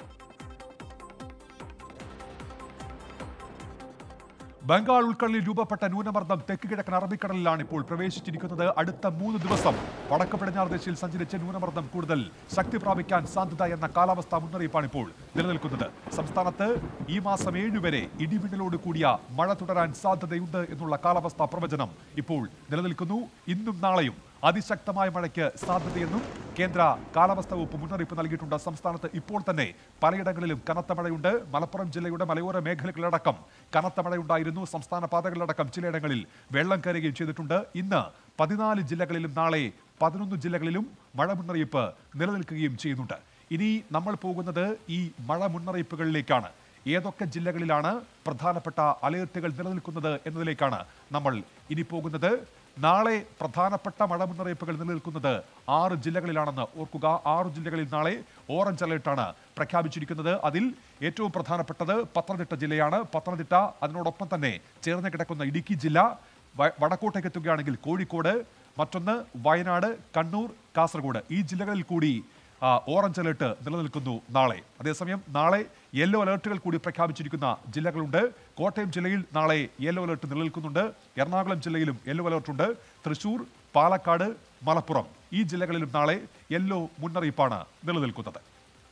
ബംഗാൾ ഉൾക്കടലിൽ രൂപപ്പെട്ട ന്യൂനമർദ്ദം തെക്ക് കിഴക്കൻ അറബിക്കടലിലാണ് ഇപ്പോൾ പ്രവേശിച്ചിരിക്കുന്നത് അടുത്ത മൂന്ന് ദിവസം വടക്ക് പടിഞ്ഞാറ് ദിശയിൽ സഞ്ചരിച്ച ന്യൂനമർദ്ദം കൂടുതൽ ശക്തി പ്രാപിക്കാൻ സാധ്യത എന്ന കാലാവസ്ഥാ മുന്നറിയിപ്പാണ് ഇപ്പോൾ നിലനിൽക്കുന്നത് സംസ്ഥാനത്ത് ഈ മാസം ഏഴുവരെ ഇടിമിന്നലോട് കൂടിയ മഴ തുടരാൻ സാധ്യതയുണ്ട് എന്നുള്ള കാലാവസ്ഥാ പ്രവചനം ഇപ്പോൾ നിലനിൽക്കുന്നു ഇന്നും നാളെയും അതിശക്തമായ മഴയ്ക്ക് സാധ്യതയെന്നും കേന്ദ്ര കാലാവസ്ഥാ വകുപ്പ് മുന്നറിയിപ്പ് നൽകിയിട്ടുണ്ട് സംസ്ഥാനത്ത് ഇപ്പോൾ തന്നെ പലയിടങ്ങളിലും കനത്ത മഴയുണ്ട് മലപ്പുറം ജില്ലയുടെ മലയോര മേഖലകളിലടക്കം കനത്ത മഴയുണ്ടായിരുന്നു സംസ്ഥാന പാതകളിലടക്കം ചിലയിടങ്ങളിൽ വെള്ളം കയറുകയും ചെയ്തിട്ടുണ്ട് ഇന്ന് പതിനാല് ജില്ലകളിലും നാളെ പതിനൊന്ന് ജില്ലകളിലും മഴ മുന്നറിയിപ്പ് നിലനിൽക്കുകയും ചെയ്യുന്നുണ്ട് ഇനി നമ്മൾ പോകുന്നത് ഈ മഴ മുന്നറിയിപ്പുകളിലേക്കാണ് ഏതൊക്കെ ജില്ലകളിലാണ് പ്രധാനപ്പെട്ട അലേർട്ടുകൾ നിലനിൽക്കുന്നത് എന്നതിലേക്കാണ് നമ്മൾ ഇനി പോകുന്നത് നാളെ പ്രധാനപ്പെട്ട മഴ മുന്നറിയിപ്പുകൾ നിലനിൽക്കുന്നത് ആറ് ജില്ലകളിലാണെന്ന് ഓർക്കുക ആറ് ജില്ലകളിൽ നാളെ ഓറഞ്ച് അലേർട്ടാണ് പ്രഖ്യാപിച്ചിരിക്കുന്നത് അതിൽ ഏറ്റവും പ്രധാനപ്പെട്ടത് പത്തനംതിട്ട ജില്ലയാണ് പത്തനംതിട്ട അതിനോടൊപ്പം തന്നെ ചേർന്ന് കിടക്കുന്ന ഇടുക്കി ജില്ല വ- വടക്കോട്ടേക്ക് എത്തുകയാണെങ്കിൽ കോഴിക്കോട് മറ്റൊന്ന് വയനാട് കണ്ണൂർ കാസർഗോഡ് ഈ ജില്ലകളിൽ കൂടി ആ, ഓറഞ്ച് അലേർട്ട് നിലനിൽക്കുന്നു നാളെ അതേസമയം നാളെ യെല്ലോ അലേർട്ടുകൾ കൂടി പ്രഖ്യാപിച്ചിരിക്കുന്ന ജില്ലകളുണ്ട് കോട്ടയം ജില്ലയിൽ നാളെ യെല്ലോ അലേർട്ട് നിലനിൽക്കുന്നുണ്ട് എറണാകുളം ജില്ലയിലും യെല്ലോ അലേർട്ടുണ്ട് തൃശൂർ പാലക്കാട് മലപ്പുറം ഈ ജില്ലകളിലും നാളെ യെല്ലോ മുന്നറിയിപ്പാണ് നിലനിൽക്കുന്നത്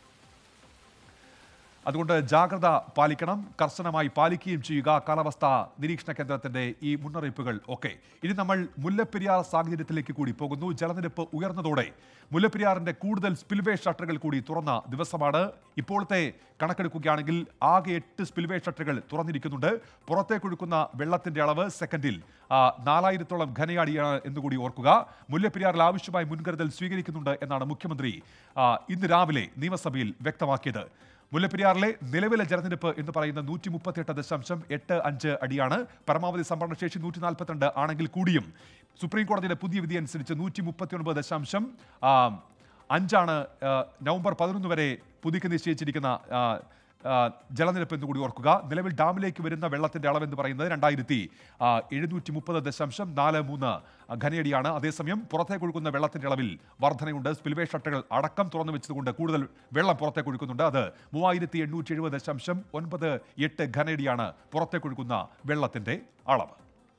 അതുകൊണ്ട് ജാഗ്രത പാലിക്കണം കർശനമായി പാലിക്കുകയും ചെയ്യുക കാലാവസ്ഥാ നിരീക്ഷണ കേന്ദ്രത്തിന്റെ ഈ മുന്നറിയിപ്പുകൾ ഒക്കെ ഇനി നമ്മൾ മുല്ലപ്പെരിയാർ സാഹചര്യത്തിലേക്ക് കൂടി പോകുന്നു ജലനിരപ്പ് ഉയർന്നതോടെ മുല്ലപ്പെരിയാറിന്റെ കൂടുതൽ സ്പിൽവേ ഷട്ടറുകൾ കൂടി തുറന്ന ദിവസമാണ് ഇപ്പോഴത്തെ കണക്കെടുക്കുകയാണെങ്കിൽ ആകെ എട്ട് സ്പിൽവേ ഷട്ടറുകൾ തുറന്നിരിക്കുന്നുണ്ട് പുറത്തേക്കൊഴുക്കുന്ന വെള്ളത്തിന്റെ അളവ് സെക്കൻഡിൽ ആ, നാലായിരത്തോളം ഘനയടിയാണ് എന്നുകൂടി ഓർക്കുക മുല്ലപ്പെരിയാറിൽ ആവശ്യമായ മുൻകരുതൽ സ്വീകരിക്കുന്നുണ്ട് എന്നാണ് മുഖ്യമന്ത്രി ആ, ഇന്ന് രാവിലെ നിയമസഭയിൽ വ്യക്തമാക്കിയത് മുല്ലപ്പെരിയാറിലെ നിലവിലെ ജലനിരപ്പ് എന്ന് പറയുന്ന നൂറ്റി മുപ്പത്തിയെട്ട് ദശാംശം എട്ട് അഞ്ച് അടിയാണ് പരമാവധി സംഭരണശേഷി നൂറ്റി നാൽപ്പത്തിരണ്ട് ആണെങ്കിൽ കൂടിയും സുപ്രീം കോടതിയുടെ പുതിയ വിധി അനുസരിച്ച് നൂറ്റി മുപ്പത്തി ഒൻപത് ദശാംശം ആ, അഞ്ചാണ് ആ, നവംബർ പതിനൊന്ന് വരെ പുതുക്കി നിശ്ചയിച്ചിരിക്കുന്ന ആ, ആ, ജലനിരപ്പ് എന്ന് കൂടി ഓർക്കുക നിലവിൽ ഡാമിലേക്ക് വരുന്ന വെള്ളത്തിന്റെ അളവ് എന്ന് പറയുന്നത് രണ്ടായിരത്തി എഴുന്നൂറ്റി മുപ്പത് ദശാംശം നാല് മൂന്ന് ഘനയടിയാണ് അതേസമയം പുറത്തേക്ക് ഒഴുകുന്ന വെള്ളത്തിന്റെ അളവിൽ വർധനയുണ്ട് സ്പിൽവേ ഷട്ടറുകൾ അടക്കം തുറന്നു വെച്ചതുകൊണ്ട് കൂടുതൽ വെള്ളം പുറത്തേക്ക് ഒഴുക്കുന്നുണ്ട് അത് മൂവായിരത്തി എണ്ണൂറ്റി എഴുപത് ദശാംശം ഒൻപത് എട്ട് ഘനയടിയാണ് പുറത്തേക്ക് ഒഴുകുന്ന വെള്ളത്തിന്റെ അളവ്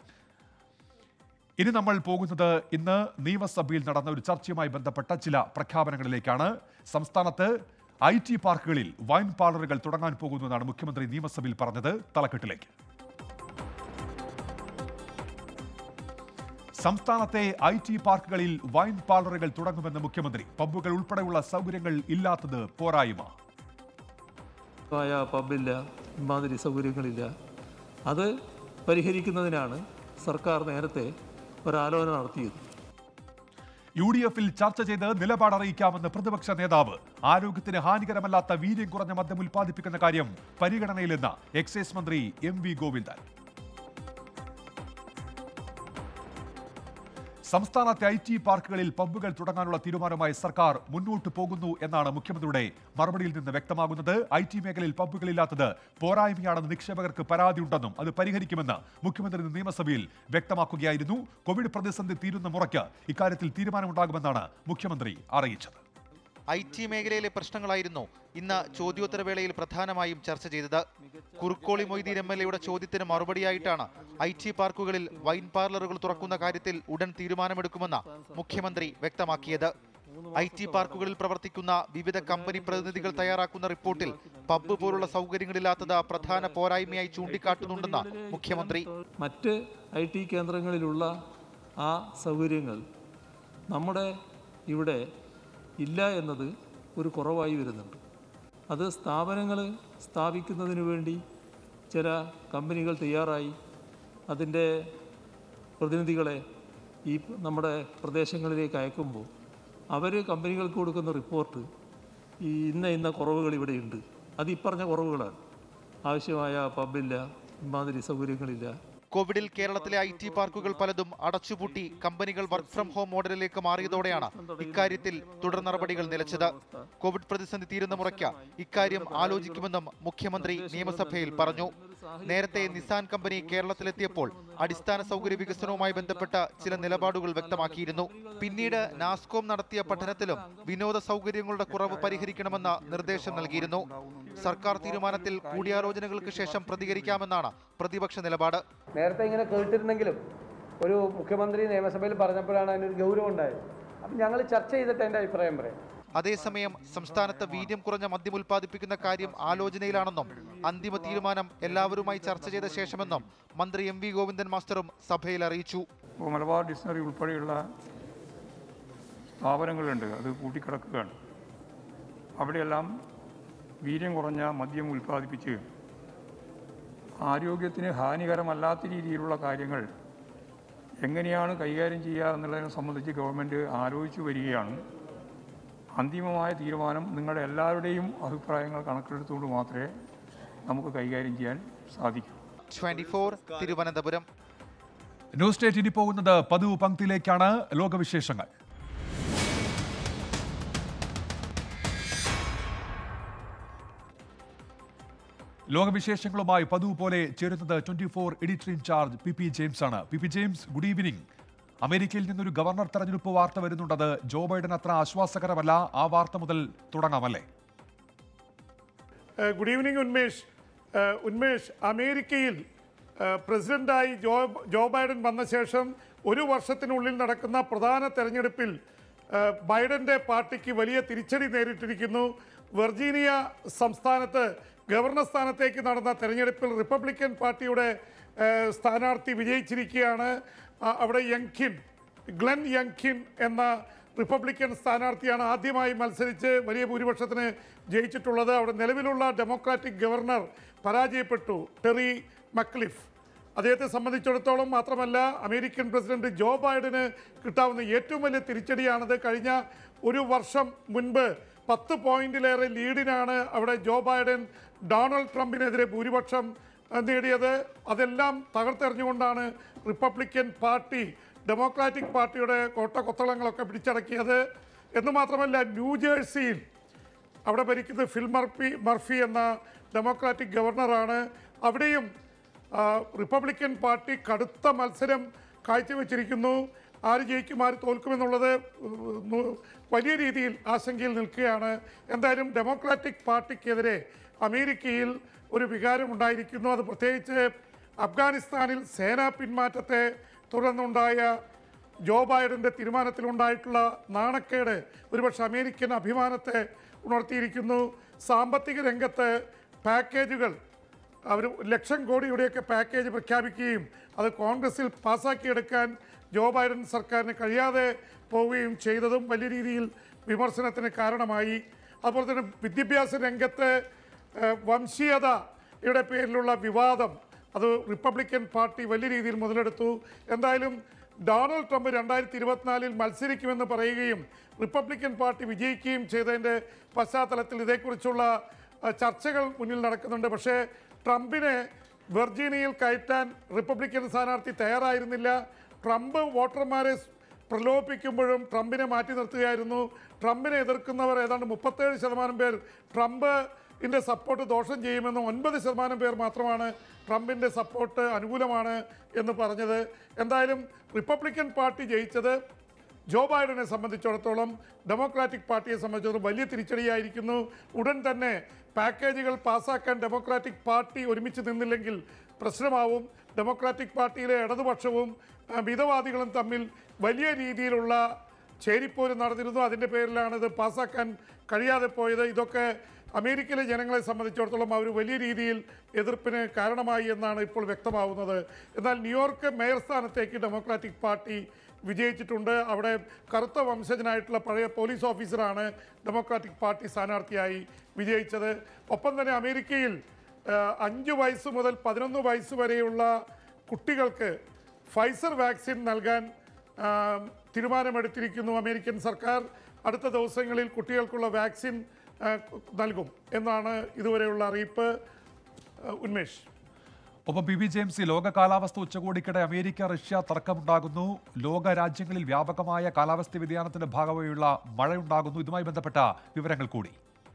ഇനി നമ്മൾ പോകുന്നത് ഇന്ന് നിയമസഭയിൽ നടന്ന ഒരു ചർച്ചയുമായി ബന്ധപ്പെട്ട ചില പ്രഖ്യാപനങ്ങളിലേക്കാണ് സംസ്ഥാനത്ത് ഐ ടി പാർക്കുകളിൽ വൈൻ പാർലറുകൾ തുടങ്ങാൻ പോകുന്നുവെന്നാണ് മുഖ്യമന്ത്രി നിയമസഭയിൽ പറഞ്ഞത് തലക്കെട്ടിലേക്ക് സംസ്ഥാനത്തെ ഐ ടി പാർക്കുകളിൽ വൈൻ പാർലറുകൾ തുടങ്ങുമെന്ന് മുഖ്യമന്ത്രി പബ്ബുകൾ ഉൾപ്പെടെയുള്ള സൗകര്യങ്ങൾ ഇല്ലാത്തത് പോരായ്മ ആയ പബ്ബില്ല ഇമാതിരി സൗകര്യങ്ങളില്ല അത് പരിഹരിക്കുന്നതിനാണ് സർക്കാർ നേരത്തെ ഒരാലോചന നടത്തിയത് യു ഡി എഫിൽ ചർച്ച ചെയ്ത് നിലപാട് അറിയിക്കാമെന്ന് പ്രതിപക്ഷ നേതാവ് ആരോഗ്യത്തിന് ഹാനികരമല്ലാത്ത വീര്യം കുറഞ്ഞ മദ്യം ഉൽപ്പാദിപ്പിക്കുന്ന കാര്യം പരിഗണനയിലെന്ന് എക്സൈസ് മന്ത്രി എം വി ഗോവിന്ദൻ സംസ്ഥാനത്തെ ഐ ടി പാർക്കുകളിൽ പബ്ബുകൾ തുടങ്ങാനുള്ള തീരുമാനവുമായി സർക്കാർ മുന്നോട്ട് പോകുന്നു എന്നാണ് മുഖ്യമന്ത്രിയുടെ മറുപടിയിൽ നിന്ന് വ്യക്തമാകുന്നത് ഐ ടി മേഖലയിൽ പബ്ബുകളില്ലാത്തത് പോരായ്മയാണെന്ന് നിക്ഷേപകർക്ക് പരാതിയുണ്ടെന്നും അത് പരിഹരിക്കുമെന്ന് മുഖ്യമന്ത്രി ഇന്ന് നിയമസഭയിൽ വ്യക്തമാക്കുകയായിരുന്നു കോവിഡ് പ്രതിസന്ധി തീരുന്ന മുറയ്ക്ക് ഇക്കാര്യത്തിൽ തീരുമാനമുണ്ടാകുമെന്നാണ് മുഖ്യമന്ത്രി അറിയിച്ചത് ഐ ടി മേഖലയിലെ പ്രശ്നങ്ങളായിരുന്നു ഇന്ന് ചോദ്യോത്തരവേളയിൽ പ്രധാനമായും ചർച്ച ചെയ്തത് കുറുക്കോളി മൊയ്തീൻ എം എൽ എയുടെ ചോദ്യത്തിന് മറുപടിയായിട്ടാണ് ഐ ടി പാർക്കുകളിൽ വൈൻ പാർലറുകൾ തുറക്കുന്ന കാര്യത്തിൽ ഉടൻ തീരുമാനമെടുക്കുമെന്ന് മുഖ്യമന്ത്രി വ്യക്തമാക്കിയത് ഐ ടി പാർക്കുകളിൽ പ്രവർത്തിക്കുന്ന വിവിധ കമ്പനി പ്രതിനിധികൾ തയ്യാറാക്കുന്ന റിപ്പോർട്ടിൽ പബ്ബ് പോലുള്ള സൗകര്യങ്ങളില്ലാത്തത് പ്രധാന പോരായ്മയായി ചൂണ്ടിക്കാട്ടുന്നുണ്ടെന്ന് മുഖ്യമന്ത്രി മറ്റ് ഐ ടി കേന്ദ്രങ്ങളിലുള്ള ആ സൗകര്യങ്ങൾ നമ്മുടെ ഇവിടെ ഇല്ല എന്നത് ഒരു കുറവായി വരുന്നുണ്ട് അത് സ്ഥാപനങ്ങൾ സ്ഥാപിക്കുന്നതിന് വേണ്ടി ചില കമ്പനികൾ തയ്യാറായി അതിൻ്റെ പ്രതിനിധികളെ ഈ നമ്മുടെ പ്രദേശങ്ങളിലേക്ക് അയക്കുമ്പോൾ അവർ കമ്പനികൾക്ക് കൊടുക്കുന്ന റിപ്പോർട്ട് ഈ ഇന്ന ഇന്ന കുറവുകൾ ഇവിടെയുണ്ട് അത് ഈ പറഞ്ഞ കുറവുകളാണ് ആവശ്യമായ പബ്ബില്ല ഇമാതിരി സൗകര്യങ്ങളില്ല കോവിഡിൽ കേരളത്തിലെ ഐ ടി പാർക്കുകൾ പലതും അടച്ചുപൂട്ടി കമ്പനികൾ വർക്ക് ഫ്രം ഹോം മോഡലിലേക്ക് മാറിയതോടെയാണ് ഇക്കാര്യത്തിൽ തുടർ നടപടികൾ നിലച്ചത് കോവിഡ് പ്രതിസന്ധി തീരുന്ന മുറയ്ക്ക് ഇക്കാര്യം ആലോചിക്കുമെന്നും മുഖ്യമന്ത്രി നിയമസഭയിൽ പറഞ്ഞു നേരത്തെ നിസാൻ കമ്പനി കേരളത്തിലെത്തിയപ്പോൾ അടിസ്ഥാന സൗകര്യ വികസനവുമായി ബന്ധപ്പെട്ട ചില നിലപാടുകൾ വ്യക്തമാക്കിയിരുന്നു പിന്നീട് നാസ്കോം നടത്തിയ പഠനത്തിലും വിനോദ സൗകര്യങ്ങളുടെ കുറവ് പരിഹരിക്കണമെന്ന നിർദ്ദേശം നൽകിയിരുന്നു സർക്കാർ തീരുമാനത്തിൽ കൂടിയാലോചനകൾക്ക് ശേഷം പ്രതികരിക്കാമെന്നാണ് പ്രതിപക്ഷ നിലപാട് നേരത്തെ ഇങ്ങനെ കേട്ടിരുന്നെങ്കിലും ഒരു മുഖ്യമന്ത്രി നിയമസഭയിൽ പറഞ്ഞപ്പോഴാണ് അതിനൊരു ഗൗരവം ഉണ്ടായത് അപ്പം ഞങ്ങൾ ചർച്ച ചെയ്തിട്ട് എൻ്റെ അഭിപ്രായം പറയാം അതേസമയം സംസ്ഥാനത്ത് വീര്യം കുറഞ്ഞ മദ്യം ഉൽപ്പാദിപ്പിക്കുന്ന കാര്യം ആലോചനയിലാണെന്നും അന്തിമ തീരുമാനം എല്ലാവരുമായി ചർച്ച ചെയ്ത ശേഷമെന്നും മന്ത്രി എം വി ഗോവിന്ദൻ മാസ്റ്ററും സഭയിൽ അറിയിച്ചു ഇപ്പോൾ മലബാർ ഡിക്ഷണറി ഉൾപ്പെടെയുള്ള സ്ഥാപനങ്ങളുണ്ട് അത് കൂട്ടിക്കിടക്കുകയാണ് അവിടെയെല്ലാം വീര്യം കുറഞ്ഞ മദ്യം ഉൽപ്പാദിപ്പിച്ച് ആരോഗ്യത്തിന് ഹാനികരമല്ലാത്ത രീതിയിലുള്ള കാര്യങ്ങൾ എങ്ങനെയാണ് കൈകാര്യം ചെയ്യുക എന്നുള്ളതിനെ സംബന്ധിച്ച് ഗവൺമെൻറ് ആലോചിച്ചു വരികയാണ് അന്തിമമായ തീരുമാനം നിങ്ങളുടെ എല്ലാവരുടെയും അഭിപ്രായങ്ങൾ കണക്കിലെടുത്തുകൊണ്ട് മാത്രമേ നമുക്ക് കൈകാര്യം ചെയ്യാൻ സാധിക്കൂ twenty four Thiruvananthapuram news state ഇനി പോകുന്നത് പതിവ് പങ്ക്തിയിലേക്കാണ് ലോകവിശേഷങ്ങൾ ലോകവിശേഷങ്ങളുമായി പതിവ് പോലെ ചേരുന്നത് twenty four editor in charge P P James ആണ് P P James good evening അമേരിക്കയിൽ നിന്നൊരു ഗവർണർ തെരഞ്ഞെടുപ്പ് വാർത്ത വരുന്നുണ്ടത് ജോ ബൈഡൻ അത്ര ആശ്വാസകരമല്ല ആ വാർത്ത മുതൽ തുടങ്ങാമല്ലേ ഏഹ് ഗുഡ് ഈവനിങ് ഉന്മേഷ് ഏഹ് ഉന്മേഷ് അമേരിക്കയിൽ ഏഹ് പ്രസിഡന്റായി ജോ ജോ ബൈഡൻ വന്ന ശേഷം ഒരു വർഷത്തിനുള്ളിൽ നടക്കുന്ന പ്രധാന തെരഞ്ഞെടുപ്പിൽ ഏഹ് ബൈഡന്റെ പാർട്ടിക്ക് വലിയ തിരിച്ചടി നേരിട്ടിരിക്കുന്നു വെർജീനിയ സംസ്ഥാനത്ത് ഗവർണർ സ്ഥാനത്തേക്ക് നടന്ന തെരഞ്ഞെടുപ്പിൽ റിപ്പബ്ലിക്കൻ പാർട്ടിയുടെ ഏഹ് സ്ഥാനാർത്ഥി വിജയിച്ചിരിക്കുകയാണ് ആ, അവിടെ യങ്കിൻ ഗ്ലെൻ യങ്കിൻ എന്ന റിപ്പബ്ലിക്കൻ സ്ഥാനാർത്ഥിയാണ് ആദ്യമായി മത്സരിച്ച് വലിയ ഭൂരിപക്ഷത്തിന് ജയിച്ചിട്ടുള്ളത് അവിടെ നിലവിലുള്ള ഡെമോക്രാറ്റിക് ഗവർണർ പരാജയപ്പെട്ടു ടെറി മക്ലിഫ് അദ്ദേഹത്തെ സംബന്ധിച്ചിടത്തോളം മാത്രമല്ല അമേരിക്കൻ പ്രസിഡന്റ് ജോ ബൈഡന് കിട്ടാവുന്ന ഏറ്റവും വലിയ തിരിച്ചടിയാണത് കഴിഞ്ഞ ഒരു വർഷം മുൻപ് പത്ത് പോയിന്റിലേറെ ലീഡിനാണ് അവിടെ ജോ ബൈഡൻ ഡൊണാൾഡ് ട്രംപിനെതിരെ ഭൂരിപക്ഷം അഹ് നേടിയത് അതെല്ലാം തകർത്തെറിഞ്ഞുകൊണ്ടാണ് റിപ്പബ്ലിക്കൻ പാർട്ടി ഡെമോക്രാറ്റിക് പാർട്ടിയുടെ കോട്ട കൊത്തളങ്ങളൊക്കെ പിടിച്ചടക്കിയത് എന്ന് മാത്രമല്ല ന്യൂജേഴ്സിയിൽ അവിടെ ഭരിക്കുന്നത് ഫിൽ മർഫി മർഫി എന്ന ഡെമോക്രാറ്റിക് ഗവർണറാണ് അവിടെയും ആ, റിപ്പബ്ലിക്കൻ പാർട്ടി കടുത്ത മത്സരം കാഴ്ചവെച്ചിരിക്കുന്നു ആര് ജയിക്കും ആര് തോൽക്കുമെന്നുള്ളത് ഉം, വലിയ രീതിയിൽ ആശങ്കയിൽ നിൽക്കുകയാണ് എന്തായാലും ഡെമോക്രാറ്റിക് പാർട്ടിക്കെതിരെ അമേരിക്കയിൽ ഒരു വികാരമുണ്ടായിരിക്കുന്നു അത് പ്രത്യേകിച്ച് അഫ്ഗാനിസ്ഥാനിൽ സേനാ പിന്മാറ്റത്തെ തുടർന്നുണ്ടായ ജോ ബൈഡന്റെ തീരുമാനത്തിലുണ്ടായിട്ടുള്ള നാണക്കേട് ഒരുപക്ഷെ അമേരിക്കൻ അഭിമാനത്തെ ഉണർത്തിയിരിക്കുന്നു സാമ്പത്തിക രംഗത്ത് പാക്കേജുകൾ അവർ ലക്ഷം കോടിയുടെയൊക്കെ പാക്കേജ് പ്രഖ്യാപിക്കുകയും അത് കോൺഗ്രസിൽ പാസ്സാക്കിയെടുക്കാൻ ജോ ബൈഡൻ സർക്കാരിന് കഴിയാതെ പോവുകയും ചെയ്തതും വലിയ രീതിയിൽ വിമർശനത്തിന് കാരണമായി അതുപോലെ തന്നെ വിദ്യാഭ്യാസ രംഗത്ത് ഏഹ്, വംശീയതയുടെ പേരിലുള്ള വിവാദം അത് റിപ്പബ്ലിക്കൻ പാർട്ടി വലിയ രീതിയിൽ മുതലെടുത്തു എന്തായാലും ഡൊണാൾഡ് ട്രംപ് രണ്ടായിരത്തി ഇരുപത്തിനാലിൽ മത്സരിക്കുമെന്ന് പറയുകയും റിപ്പബ്ലിക്കൻ പാർട്ടി വിജയിക്കുകയും ചെയ്തതിൻ്റെ പശ്ചാത്തലത്തിൽ ഇതേക്കുറിച്ചുള്ള ആ, ചർച്ചകൾ മുന്നിൽ നടക്കുന്നുണ്ട് പക്ഷേ ട്രംപിനെ വെർജീനിയയിൽ കയറ്റാൻ റിപ്പബ്ലിക്കൻ സ്ഥാനാർത്ഥി തയ്യാറായിരുന്നില്ല ട്രംപ് വോട്ടർമാരെ സ് പ്രലോഭിപ്പിക്കുമ്പോഴും ട്രംപിനെ മാറ്റി നിർത്തുകയായിരുന്നു ട്രംപിനെ എതിർക്കുന്നവർ ഏതാണ്ട് മുപ്പത്തേഴ് ശതമാനം പേർ ട്രംപിൻ്റെ സപ്പോർട്ട് ദോഷം ചെയ്യുമെന്നും ഒൻപത് ശതമാനം പേർ മാത്രമാണ് ട്രംപിൻ്റെ സപ്പോർട്ട് അനുകൂലമാണ് എന്ന് പറഞ്ഞത് എന്തായാലും റിപ്പബ്ലിക്കൻ പാർട്ടി ജയിച്ചത് ജോ ബൈഡനെ സംബന്ധിച്ചിടത്തോളം ഡെമോക്രാറ്റിക് പാർട്ടിയെ സംബന്ധിച്ചിടത്തോളം വലിയ തിരിച്ചടിയായിരിക്കുന്നു ഉടൻ തന്നെ പാക്കേജുകൾ പാസ്സാക്കാൻ ഡെമോക്രാറ്റിക് പാർട്ടി ഒരുമിച്ച് നിന്നില്ലെങ്കിൽ പ്രശ്നമാവും ഡെമോക്രാറ്റിക് പാർട്ടിയിലെ ഇടതുപക്ഷവും ആ, മിതവാദികളും തമ്മിൽ വലിയ രീതിയിലുള്ള ചേരിപ്പോര് നടന്നിരുന്നു അതിൻ്റെ പേരിലാണ് ഇത് പാസ്സാക്കാൻ കഴിയാതെ പോയത് ഇതൊക്കെ അമേരിക്കയിലെ ജനങ്ങളെ സംബന്ധിച്ചിടത്തോളം അവർ വലിയ രീതിയിൽ എതിർപ്പിന് കാരണമായി എന്നാണ് ഇപ്പോൾ വ്യക്തമാവുന്നത് എന്നാൽ ന്യൂയോർക്ക് മേയർ സ്ഥാനത്തേക്ക് ഡെമോക്രാറ്റിക് പാർട്ടി വിജയിച്ചിട്ടുണ്ട് അവിടെ കറുത്ത വംശജനായിട്ടുള്ള പഴയ പോലീസ് ഓഫീസറാണ് ഡെമോക്രാറ്റിക് പാർട്ടി സ്ഥാനാർത്ഥിയായി വിജയിച്ചത് ഒപ്പം തന്നെ അമേരിക്കയിൽ ആ, അഞ്ച് വയസ്സ് മുതൽ പതിനൊന്ന് വയസ്സ് വരെയുള്ള കുട്ടികൾക്ക് ഫൈസർ വാക്സിൻ നൽകാൻ ആ, തീരുമാനമെടുത്തിരിക്കുന്നു അമേരിക്കൻ സർക്കാർ അടുത്ത ദിവസങ്ങളിൽ കുട്ടികൾക്കുള്ള വാക്സിൻ ആ, നൽകും എന്നാണ് ഇതുവരെയുള്ള അറിയിപ്പ് ആ, ഉന്മേഷ് ഒപ്പം പി വി ജെയിംസി ലോക കാലാവസ്ഥ ഉച്ചകോടിക്കിടെ അമേരിക്ക റഷ്യ തർക്കമുണ്ടാകുന്നു ലോക രാജ്യങ്ങളിൽ വ്യാപകമായ കാലാവസ്ഥ വ്യതിയാനത്തിന്റെ ഭാഗമായുള്ള മഴയുണ്ടാകുന്നു ഇതുമായി ബന്ധപ്പെട്ട വിവരങ്ങൾ കൂടി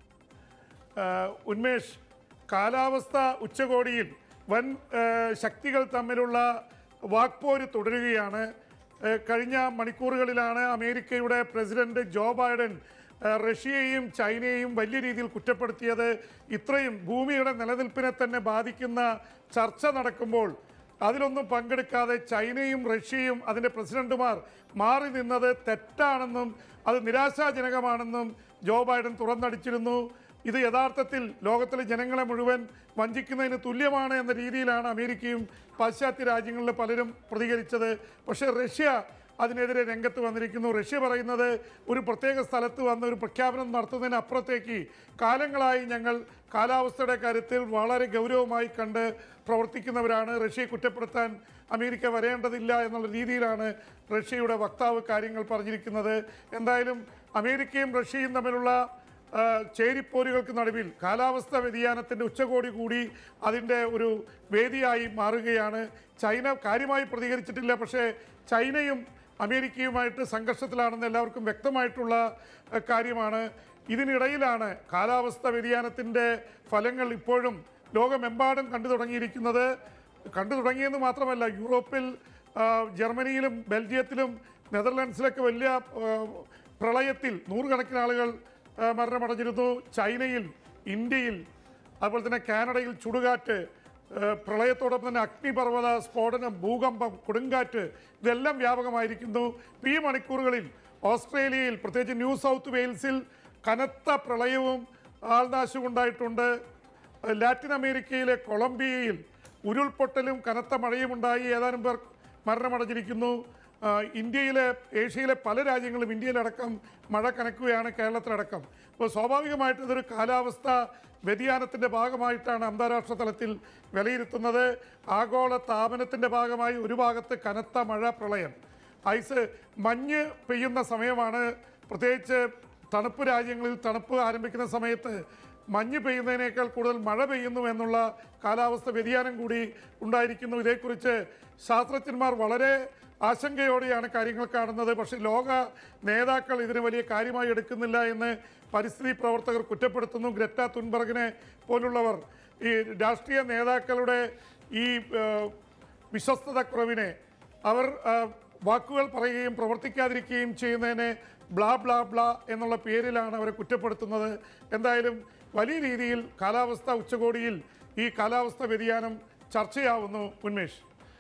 ആ, ഉന്മേഷ് കാലാവസ്ഥ ഉച്ചകോടിയിൽ വൻ ആ, ശക്തികൾ തമ്മിലുള്ള വാക്പോര് തുടരുകയാണ് ആ, കഴിഞ്ഞ മണിക്കൂറുകളിലാണ് അമേരിക്കയുടെ പ്രസിഡന്റ് ജോ ബൈഡൻ ആ, റഷ്യയെയും ചൈനയെയും വലിയ രീതിയിൽ കുറ്റപ്പെടുത്തിയത് ഇത്രയും ഭൂമിയുടെ നിലനിൽപ്പിനെ തന്നെ ബാധിക്കുന്ന ചർച്ച നടക്കുമ്പോൾ അതിലൊന്നും പങ്കെടുക്കാതെ ചൈനയും റഷ്യയും അതിൻ്റെ പ്രസിഡന്റുമാർ മാറി നിന്നത് തെറ്റാണെന്നും അത് നിരാശാജനകമാണെന്നും ജോ ബൈഡൻ തുറന്നടിച്ചിരുന്നു ഇത് യഥാർത്ഥത്തിൽ ലോകത്തിലെ ജനങ്ങളെ മുഴുവൻ വഞ്ചിക്കുന്നതിന് തുല്യമാണ് എന്ന രീതിയിലാണ് അമേരിക്കയും പാശ്ചാത്യ രാജ്യങ്ങളിലെ പലരും പ്രതികരിച്ചത് പക്ഷേ റഷ്യ അതിനെതിരെ രംഗത്ത് വന്നിരിക്കുന്നു റഷ്യ പറയുന്നത് ഒരു പ്രത്യേക സ്ഥലത്ത് വന്ന് ഒരു പ്രഖ്യാപനം നടത്തുന്നതിന് അപ്പുറത്തേക്ക് കാലങ്ങളായി ഞങ്ങൾ കാലാവസ്ഥയുടെ കാര്യത്തിൽ വളരെ ഗൗരവമായി കണ്ട് പ്രവർത്തിക്കുന്നവരാണ് റഷ്യയെ കുറ്റപ്പെടുത്താൻ അമേരിക്ക വരേണ്ടതില്ല എന്നുള്ള രീതിയിലാണ് റഷ്യയുടെ വക്താവ് കാര്യങ്ങൾ പറഞ്ഞിരിക്കുന്നത് എന്തായാലും അമേരിക്കയും റഷ്യയും തമ്മിലുള്ള ആ, ചേരിപ്പോരുകൾക്ക് നടുവിൽ കാലാവസ്ഥ വ്യതിയാനത്തിൻ്റെ ഉച്ചകോടി കൂടി അതിൻ്റെ ഒരു വേദിയായി മാറുകയാണ് ചൈന കാര്യമായി പ്രതികരിച്ചിട്ടില്ല പക്ഷേ ചൈനയും അമേരിക്കയുമായിട്ട് സംഘർഷത്തിലാണെന്ന് എല്ലാവർക്കും വ്യക്തമായിട്ടുള്ള ആ, കാര്യമാണ് ഇതിനിടയിലാണ് കാലാവസ്ഥ വ്യതിയാനത്തിൻ്റെ ഫലങ്ങൾ ഇപ്പോഴും ലോകമെമ്പാടും കണ്ടു തുടങ്ങിയിരിക്കുന്നത് കണ്ടു തുടങ്ങിയെന്ന് മാത്രമല്ല യൂറോപ്പിൽ ആ, ജർമ്മനിയിലും ബെൽജിയത്തിലും നെതർലാൻഡ്സിലൊക്കെ വലിയ ആ, പ്രളയത്തിൽ നൂറുകണക്കിന് ആളുകൾ ആ, മരണമടഞ്ഞിരുന്നു ചൈനയിൽ ഇന്ത്യയിൽ അതുപോലെ തന്നെ കാനഡയിൽ ചുടുകാറ്റ് ആ, പ്രളയത്തോടൊപ്പം തന്നെ അഗ്നിപർവ്വത സ്ഫോടനം ഭൂകമ്പം കൊടുങ്കാറ്റ് ഇതെല്ലാം വ്യാപകമായിരിക്കുന്നു ഇപ്പം ഈ മണിക്കൂറുകളിൽ ഓസ്ട്രേലിയയിൽ പ്രത്യേകിച്ച് ന്യൂ സൗത്ത് വെയിൽസിൽ കനത്ത പ്രളയവും ആൾനാശവും ഉണ്ടായിട്ടുണ്ട് ലാറ്റിൻ അമേരിക്കയിലെ കൊളംബിയയിൽ ഉരുൾപൊട്ടലും കനത്ത മഴയും ഉണ്ടായി ഏതാനും പേർ മരണമടഞ്ഞിരിക്കുന്നു ആ, ഇന്ത്യയിലെ ഏഷ്യയിലെ പല രാജ്യങ്ങളും ഇന്ത്യയിലടക്കം മഴ കനക്കുകയാണ് കേരളത്തിലടക്കം അപ്പോൾ സ്വാഭാവികമായിട്ടും ഇതൊരു കാലാവസ്ഥ വ്യതിയാനത്തിൻ്റെ ഭാഗമായിട്ടാണ് അന്താരാഷ്ട്ര തലത്തിൽ വിലയിരുത്തുന്നത് ആഗോള താപനത്തിൻ്റെ ഭാഗമായി ഒരു ഭാഗത്ത് കനത്ത മഴ പ്രളയം ഐസ് മഞ്ഞ് പെയ്യുന്ന സമയമാണ് പ്രത്യേകിച്ച് തണുപ്പ് രാജ്യങ്ങളിൽ തണുപ്പ് ആരംഭിക്കുന്ന സമയത്ത് മഞ്ഞ് പെയ്യുന്നതിനേക്കാൾ കൂടുതൽ മഴ പെയ്യുന്നു എന്നുള്ള കാലാവസ്ഥ വ്യതിയാനം കൂടി ഉണ്ടായിരിക്കുന്നു ഇതേക്കുറിച്ച് ശാസ്ത്രജ്ഞന്മാർ വളരെ ആശങ്കയോടെയാണ് കാര്യങ്ങൾ കാണുന്നത് പക്ഷേ ലോക നേതാക്കൾ ഇതിന് വലിയ കാര്യമായി എടുക്കുന്നില്ല എന്ന് പരിസ്ഥിതി പ്രവർത്തകർ കുറ്റപ്പെടുത്തുന്നു ഗ്രറ്റ തുൻബർഗിനെ പോലുള്ളവർ ഈ രാഷ്ട്രീയ നേതാക്കളുടെ ഈ ഏഹ്, വിശ്വസ്തതക്കുറവിനെ അവർ ആ, വാക്കുകൾ പറയുകയും പ്രവർത്തിക്കാതിരിക്കുകയും ചെയ്യുന്നതിനെ ബ്ലാ ബ്ലാ ബ്ലാ എന്നുള്ള പേരിലാണ് അവരെ കുറ്റപ്പെടുത്തുന്നത് എന്തായാലും വലിയ രീതിയിൽ കാലാവസ്ഥ ഉച്ചകോടിയിൽ ഈ കാലാവസ്ഥ വ്യതിയാനം ചർച്ചയാവുന്നു ഉന്മേഷ്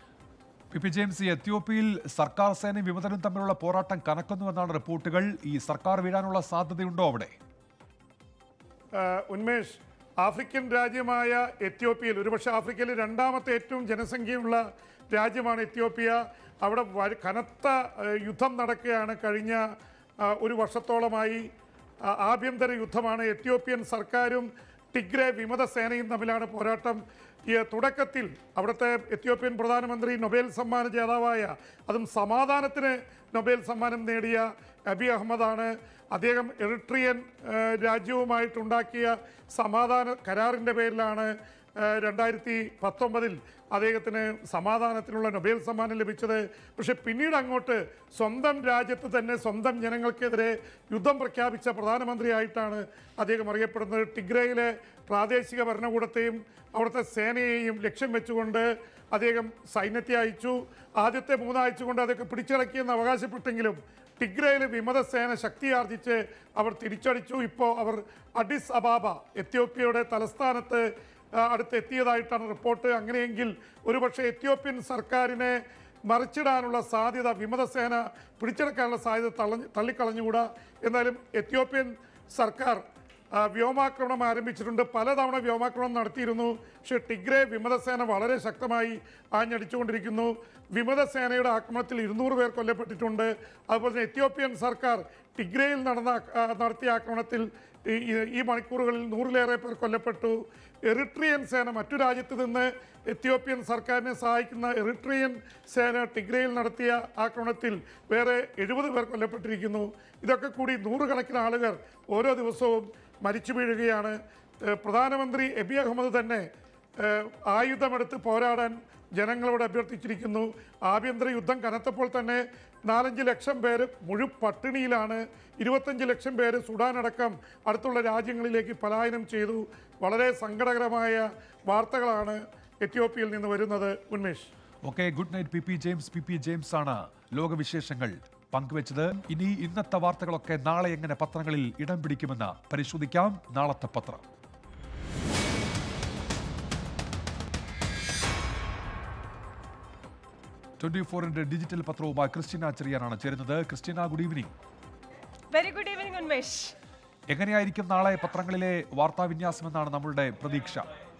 പി പി ജെയിംസ് എത്യോപ്യയിൽ സർക്കാർ സേനയും വിമതരും തമ്മിലുള്ള പോരാട്ടം കനക്കുന്നുവെന്നാണ് റിപ്പോർട്ടുകൾ ഈ സർക്കാർ വീഴാനുള്ള സാധ്യതയുണ്ടോ അവിടെ ആഹ് ഉന്മേഷ് ആഫ്രിക്കൻ രാജ്യമായ എത്യോപ്യയിൽ ഒരുപക്ഷെ ആഫ്രിക്കയിലെ രണ്ടാമത്തെ ഏറ്റവും ജനസംഖ്യയുള്ള രാജ്യമാണ് എത്യോപ്യ അവിടെ വ- കനത്ത ആഹ് യുദ്ധം നടക്കുകയാണ് കഴിഞ്ഞ ആഹ് ഒരു വർഷത്തോളമായി ആ- ആഭ്യന്തര യുദ്ധമാണ് എത്യോപ്യൻ സർക്കാരും ടിഗ്രേ വിമത സേനയും തമ്മിലാണ് പോരാട്ടം ഈ തുടക്കത്തിൽ അവിടുത്തെ എത്യോപ്യൻ പ്രധാനമന്ത്രി നൊബേൽ സമ്മാന ജേതാവായ അതും സമാധാനത്തിന് നൊബേൽ സമ്മാനം നേടിയ അബി അഹമ്മദാണ് അദ്ദേഹം എറിട്രിയൻ ഏഹ്, രാജ്യവുമായിട്ടുണ്ടാക്കിയ സമാധാന കരാറിൻ്റെ പേരിലാണ് ഏഹ്, രണ്ടായിരത്തി പത്തൊമ്പതിൽ അദ്ദേഹത്തിന് സമാധാനത്തിനുള്ള നൊബേൽ സമ്മാനം ലഭിച്ചത് പക്ഷെ പിന്നീട് അങ്ങോട്ട് സ്വന്തം രാജ്യത്ത് തന്നെ സ്വന്തം ജനങ്ങൾക്കെതിരെ യുദ്ധം പ്രഖ്യാപിച്ച പ്രധാനമന്ത്രിയായിട്ടാണ് അദ്ദേഹം അറിയപ്പെടുന്നത് ടിഗ്രയിലെ പ്രാദേശിക ഭരണകൂടത്തെയും അവിടുത്തെ സേനയെയും ലക്ഷ്യം വെച്ചുകൊണ്ട് അദ്ദേഹം സൈന്യത്തെ അയച്ചു ആദ്യത്തെ മൂന്നാഴ്ച കൊണ്ട് അതൊക്കെ പിടിച്ചടക്കിയെന്ന് അവകാശപ്പെട്ടെങ്കിലും ടിഗ്രയിലെ വിമതസേന ശക്തിയാർജിച്ച് അവർ തിരിച്ചടിച്ചു ഇപ്പോൾ അവർ അഡിസ് അബാബ എത്യോപ്യയുടെ തലസ്ഥാനത്ത് ആ, അടുത്ത് എത്തിയതായിട്ടാണ് റിപ്പോർട്ട് അങ്ങനെയെങ്കിൽ ഒരുപക്ഷെ എത്യോപ്യൻ സർക്കാരിനെ മറിച്ചിടാനുള്ള സാധ്യത വിമതസേന പിടിച്ചെടുക്കാനുള്ള സാധ്യത തള്ളഞ്ഞ് തള്ളിക്കളഞ്ഞുകൂടാ എന്നാലും എത്യോപ്യൻ സർക്കാർ ആ, വ്യോമാക്രമണം ആരംഭിച്ചിട്ടുണ്ട് പലതവണ വ്യോമാക്രമണം നടത്തിയിരുന്നു പക്ഷേ ടിഗ്രേ വിമതസേന വളരെ ശക്തമായി ആഞ്ഞടിച്ചുകൊണ്ടിരിക്കുന്നു വിമതസേനയുടെ ആക്രമണത്തിൽ ഇരുന്നൂറ് പേർ കൊല്ലപ്പെട്ടിട്ടുണ്ട് അതുപോലെ തന്നെ എത്യോപ്യൻ സർക്കാർ ടിഗ്രയിൽ നടന്ന ആ, നടത്തിയ ആക്രമണത്തിൽ ഈ- ഈ- ഈ മണിക്കൂറുകളിൽ നൂറിലേറെ പേർ കൊല്ലപ്പെട്ടു എറിട്രിയൻ സേന മറ്റു രാജ്യത്ത് നിന്ന് എത്യോപ്യൻ സർക്കാരിനെ സഹായിക്കുന്ന എറിട്രിയൻ സേന ടിഗ്രയിൽ നടത്തിയ ആക്രമണത്തിൽ വേറെ എഴുപത് പേർ കൊല്ലപ്പെട്ടിരിക്കുന്നു ഇതൊക്കെ കൂടി നൂറുകണക്കിന് ആളുകൾ ഓരോ ദിവസവും മരിച്ചു വീഴുകയാണ് ഏഹ് പ്രധാനമന്ത്രി എബി അഹമ്മദ് തന്നെ ഏഹ് ആയുധമെടുത്ത് പോരാടാൻ ജനങ്ങളോട് അഭ്യർത്ഥിച്ചിരിക്കുന്നു ആഭ്യന്തര യുദ്ധം കനത്തപ്പോൾ തന്നെ നാലഞ്ച് ലക്ഷം പേര് മുഴു പട്ടിണിയിലാണ് ഇരുപത്തഞ്ച് ലക്ഷം പേര് സുഡാൻ അടക്കം അടുത്തുള്ള രാജ്യങ്ങളിലേക്ക് പലായനം ചെയ്തു വളരെ സങ്കടകരമായ വാർത്തകളാണ് എത്യോപ്യയിൽ നിന്ന് വരുന്നത് Unmesh okay good night P P James P P James ആണ് ലോകവിശേഷങ്ങൾ പങ്കുവച്ചത് ഇനി ഇന്നത്തെ വാർത്തകളൊക്കെ നാളെ എങ്ങനെ പത്രങ്ങളിൽ ഇടം പിടിക്കുമെന്ന് പരിശോധിക്കാം നാളത്തെ പത്രം ട്വന്റി ഫോറിന്റെ ഡിജിറ്റൽ പത്രവുമായി ക്രിസ്റ്റ്യന ചെറിയാനാണ് ചേരുന്നത് Christina good evening very good evening Unmesh എങ്ങനെയായിരിക്കും നാളെ പത്രങ്ങളിലെ വാർത്താ വിന്യാസം എന്നാണ് നമ്മളുടെ പ്രതീക്ഷ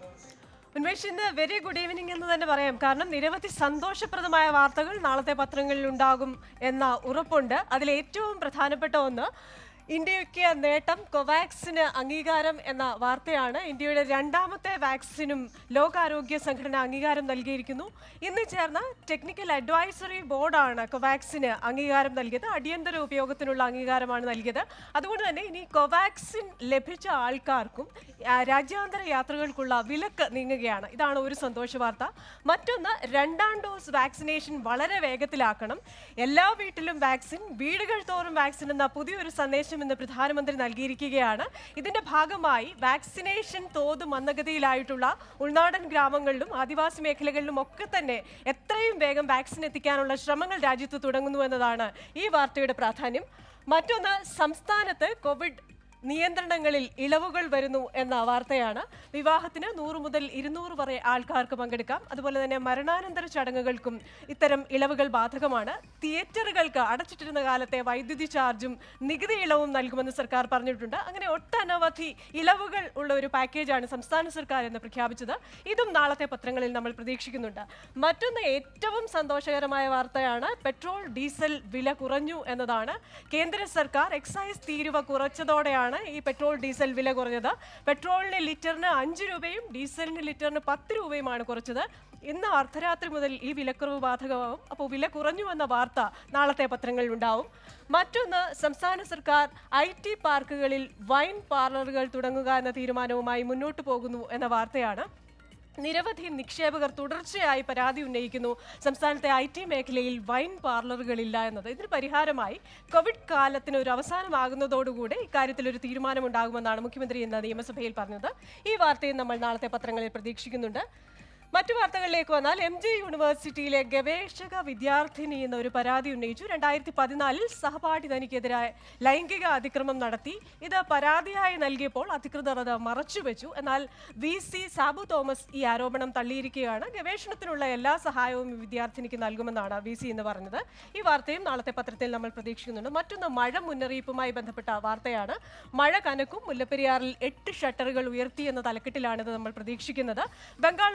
ഉന്മേഷ് ഇന്ന് വെരി ഗുഡ് ഈവനിങ് എന്ന് തന്നെ പറയാം കാരണം നിരവധി സന്തോഷപ്രദമായ വാർത്തകൾ നാളത്തെ പത്രങ്ങളിൽ ഉണ്ടാകും എന്ന ഉറപ്പുണ്ട് അതിൽ ഏറ്റവും പ്രധാനപ്പെട്ട ഒന്ന് ഇന്ത്യയ്ക്ക് നേട്ടം കൊവാക്സിന് അംഗീകാരം എന്ന വാർത്തയാണ് ഇന്ത്യയുടെ രണ്ടാമത്തെ വാക്സിനും ലോകാരോഗ്യ സംഘടന അംഗീകാരം നൽകിയിരിക്കുന്നു ഇന്ന് ചേർന്ന ടെക്നിക്കൽ അഡ്വൈസറി ബോർഡാണ് കൊവാക്സിന് അംഗീകാരം നൽകിയത് അടിയന്തര ഉപയോഗത്തിനുള്ള അംഗീകാരമാണ് നൽകിയത് അതുകൊണ്ട് തന്നെ ഇനി കൊവാക്സിൻ ലഭിച്ച ആൾക്കാർക്കും ആ, രാജ്യാന്തര യാത്രകൾക്കുള്ള വിലക്ക് നീങ്ങുകയാണ് ഇതാണ് ഒരു സന്തോഷ വാർത്ത മറ്റൊന്ന് രണ്ടാം ഡോസ് വാക്സിനേഷൻ വളരെ വേഗത്തിലാക്കണം എല്ലാ വീട്ടിലും വാക്സിൻ വീടുകൾ തോറും വാക്സിൻ എന്ന പുതിയൊരു സന്ദേശം ഇന്ന് പ്രധാനമന്ത്രി നൽകിയിരിക്കുകയാണ് ഇതിന്റെ ഭാഗമായി വാക്സിനേഷൻ തോത് മന്ദഗതിയിലായിട്ടുള്ള ഉൾനാടൻ ഗ്രാമങ്ങളിലും ആദിവാസി മേഖലകളിലും ഒക്കെ തന്നെ എത്രയും വേഗം വാക്സിൻ എത്തിക്കാനുള്ള ശ്രമങ്ങൾ രാജ്യത്ത് തുടങ്ങുന്നു എന്നതാണ് ഈ വാർത്തയുടെ പ്രാധാന്യം മറ്റൊന്ന് സംസ്ഥാനത്ത് കോവിഡ് നിയന്ത്രണങ്ങളിൽ ഇളവുകൾ വരുന്നു എന്ന വാർത്തയാണ് വിവാഹത്തിന് നൂറ് മുതൽ ഇരുന്നൂറ് വരെ ആൾക്കാർക്ക് പങ്കെടുക്കാം അതുപോലെ തന്നെ മരണാനന്തര ചടങ്ങുകൾക്കും ഇത്തരം ഇളവുകൾ ബാധകമാണ് തിയേറ്ററുകൾക്ക് അടച്ചിട്ടിരുന്ന കാലത്തെ വൈദ്യുതി ചാർജും നികുതി ഇളവും നൽകുമെന്ന് സർക്കാർ പറഞ്ഞിട്ടുണ്ട് അങ്ങനെ ഒട്ടനവധി ഇളവുകൾ ഉള്ള ഒരു പാക്കേജാണ് സംസ്ഥാന സർക്കാർ എന്ന് പ്രഖ്യാപിച്ചത് ഇതും നാളത്തെ പത്രങ്ങളിൽ നമ്മൾ പ്രതീക്ഷിക്കുന്നുണ്ട് മറ്റൊന്ന് ഏറ്റവും സന്തോഷകരമായ വാർത്തയാണ് പെട്രോൾ ഡീസൽ വില കുറഞ്ഞു എന്നതാണ് കേന്ദ്ര സർക്കാർ എക്സൈസ് തീരുവ കുറച്ചതോടെയാണ് ഈ പെട്രോൾ ഡീസൽ വില കുറഞ്ഞത് പെട്രോളിന് ലിറ്ററിന് അഞ്ച് രൂപയും ഡീസലിന് ലിറ്ററിന് പത്ത് രൂപയുമാണ് കുറച്ചത് ഇന്ന് അർദ്ധരാത്രി മുതൽ ഈ വിലക്കുറവ് ബാധകമാവും അപ്പോൾ വില കുറഞ്ഞു എന്ന വാർത്ത നാളത്തെ പത്രങ്ങളിൽ ഉണ്ടാവും മറ്റൊന്ന് സംസ്ഥാന സർക്കാർ ഐ ടി പാർക്കുകളിൽ വൈൻ പാർലറുകൾ തുടങ്ങുക എന്ന തീരുമാനവുമായി മുന്നോട്ട് പോകുന്നു എന്ന വാർത്തയാണ് നിരവധി നിക്ഷേപകർ തുടർച്ചയായി പരാതി ഉന്നയിക്കുന്നു സംസ്ഥാനത്തെ ഐ ടി മേഖലയിൽ വൈൻ പാർലറുകളില്ല എന്നത് ഇതിന് പരിഹാരമായി കോവിഡ് കാലത്തിന് ഒരു അവസാനമാകുന്നതോടുകൂടി ഇക്കാര്യത്തിൽ ഒരു തീരുമാനമുണ്ടാകുമെന്നാണ് മുഖ്യമന്ത്രി ഇന്ന് നിയമസഭയിൽ പറഞ്ഞത് ഈ വാർത്തയും നമ്മൾ നാളത്തെ പത്രങ്ങളിൽ പ്രതീക്ഷിക്കുന്നുണ്ട് മറ്റു വാർത്തകളിലേക്ക് വന്നാൽ എം ജി യൂണിവേഴ്സിറ്റിയിലെ ഗവേഷക വിദ്യാർത്ഥിനി എന്ന ഒരു പരാതി ഉന്നയിച്ചു രണ്ടായിരത്തി പതിനാലിൽ സഹപാഠി തനിക്കെതിരായ ലൈംഗിക അതിക്രമം നടത്തി ഇത് പരാതിയായി നൽകിയപ്പോൾ അധികൃതർ അത് മറച്ചുവെച്ചു എന്നാൽ വി സി സാബു തോമസ് ഈ ആരോപണം തള്ളിയിരിക്കുകയാണ് ഗവേഷണത്തിനുള്ള എല്ലാ സഹായവും ഈ വിദ്യാർത്ഥിനിക്ക് നൽകുമെന്നാണ് വി സി എന്ന് പറഞ്ഞത് ഈ വാർത്തയും നാളത്തെ പത്രത്തിൽ നമ്മൾ പ്രതീക്ഷിക്കുന്നുണ്ട് മറ്റൊന്ന് മഴ മുന്നറിയിപ്പുമായി ബന്ധപ്പെട്ട വാർത്തയാണ് മഴ കനക്കും മുല്ലപ്പെരിയാറിൽ എട്ട് ഷട്ടറുകൾ ഉയർത്തി എന്ന തലക്കെട്ടിലാണിത് നമ്മൾ പ്രതീക്ഷിക്കുന്നത് ബംഗാൾ ഉൾക്കടലിൽ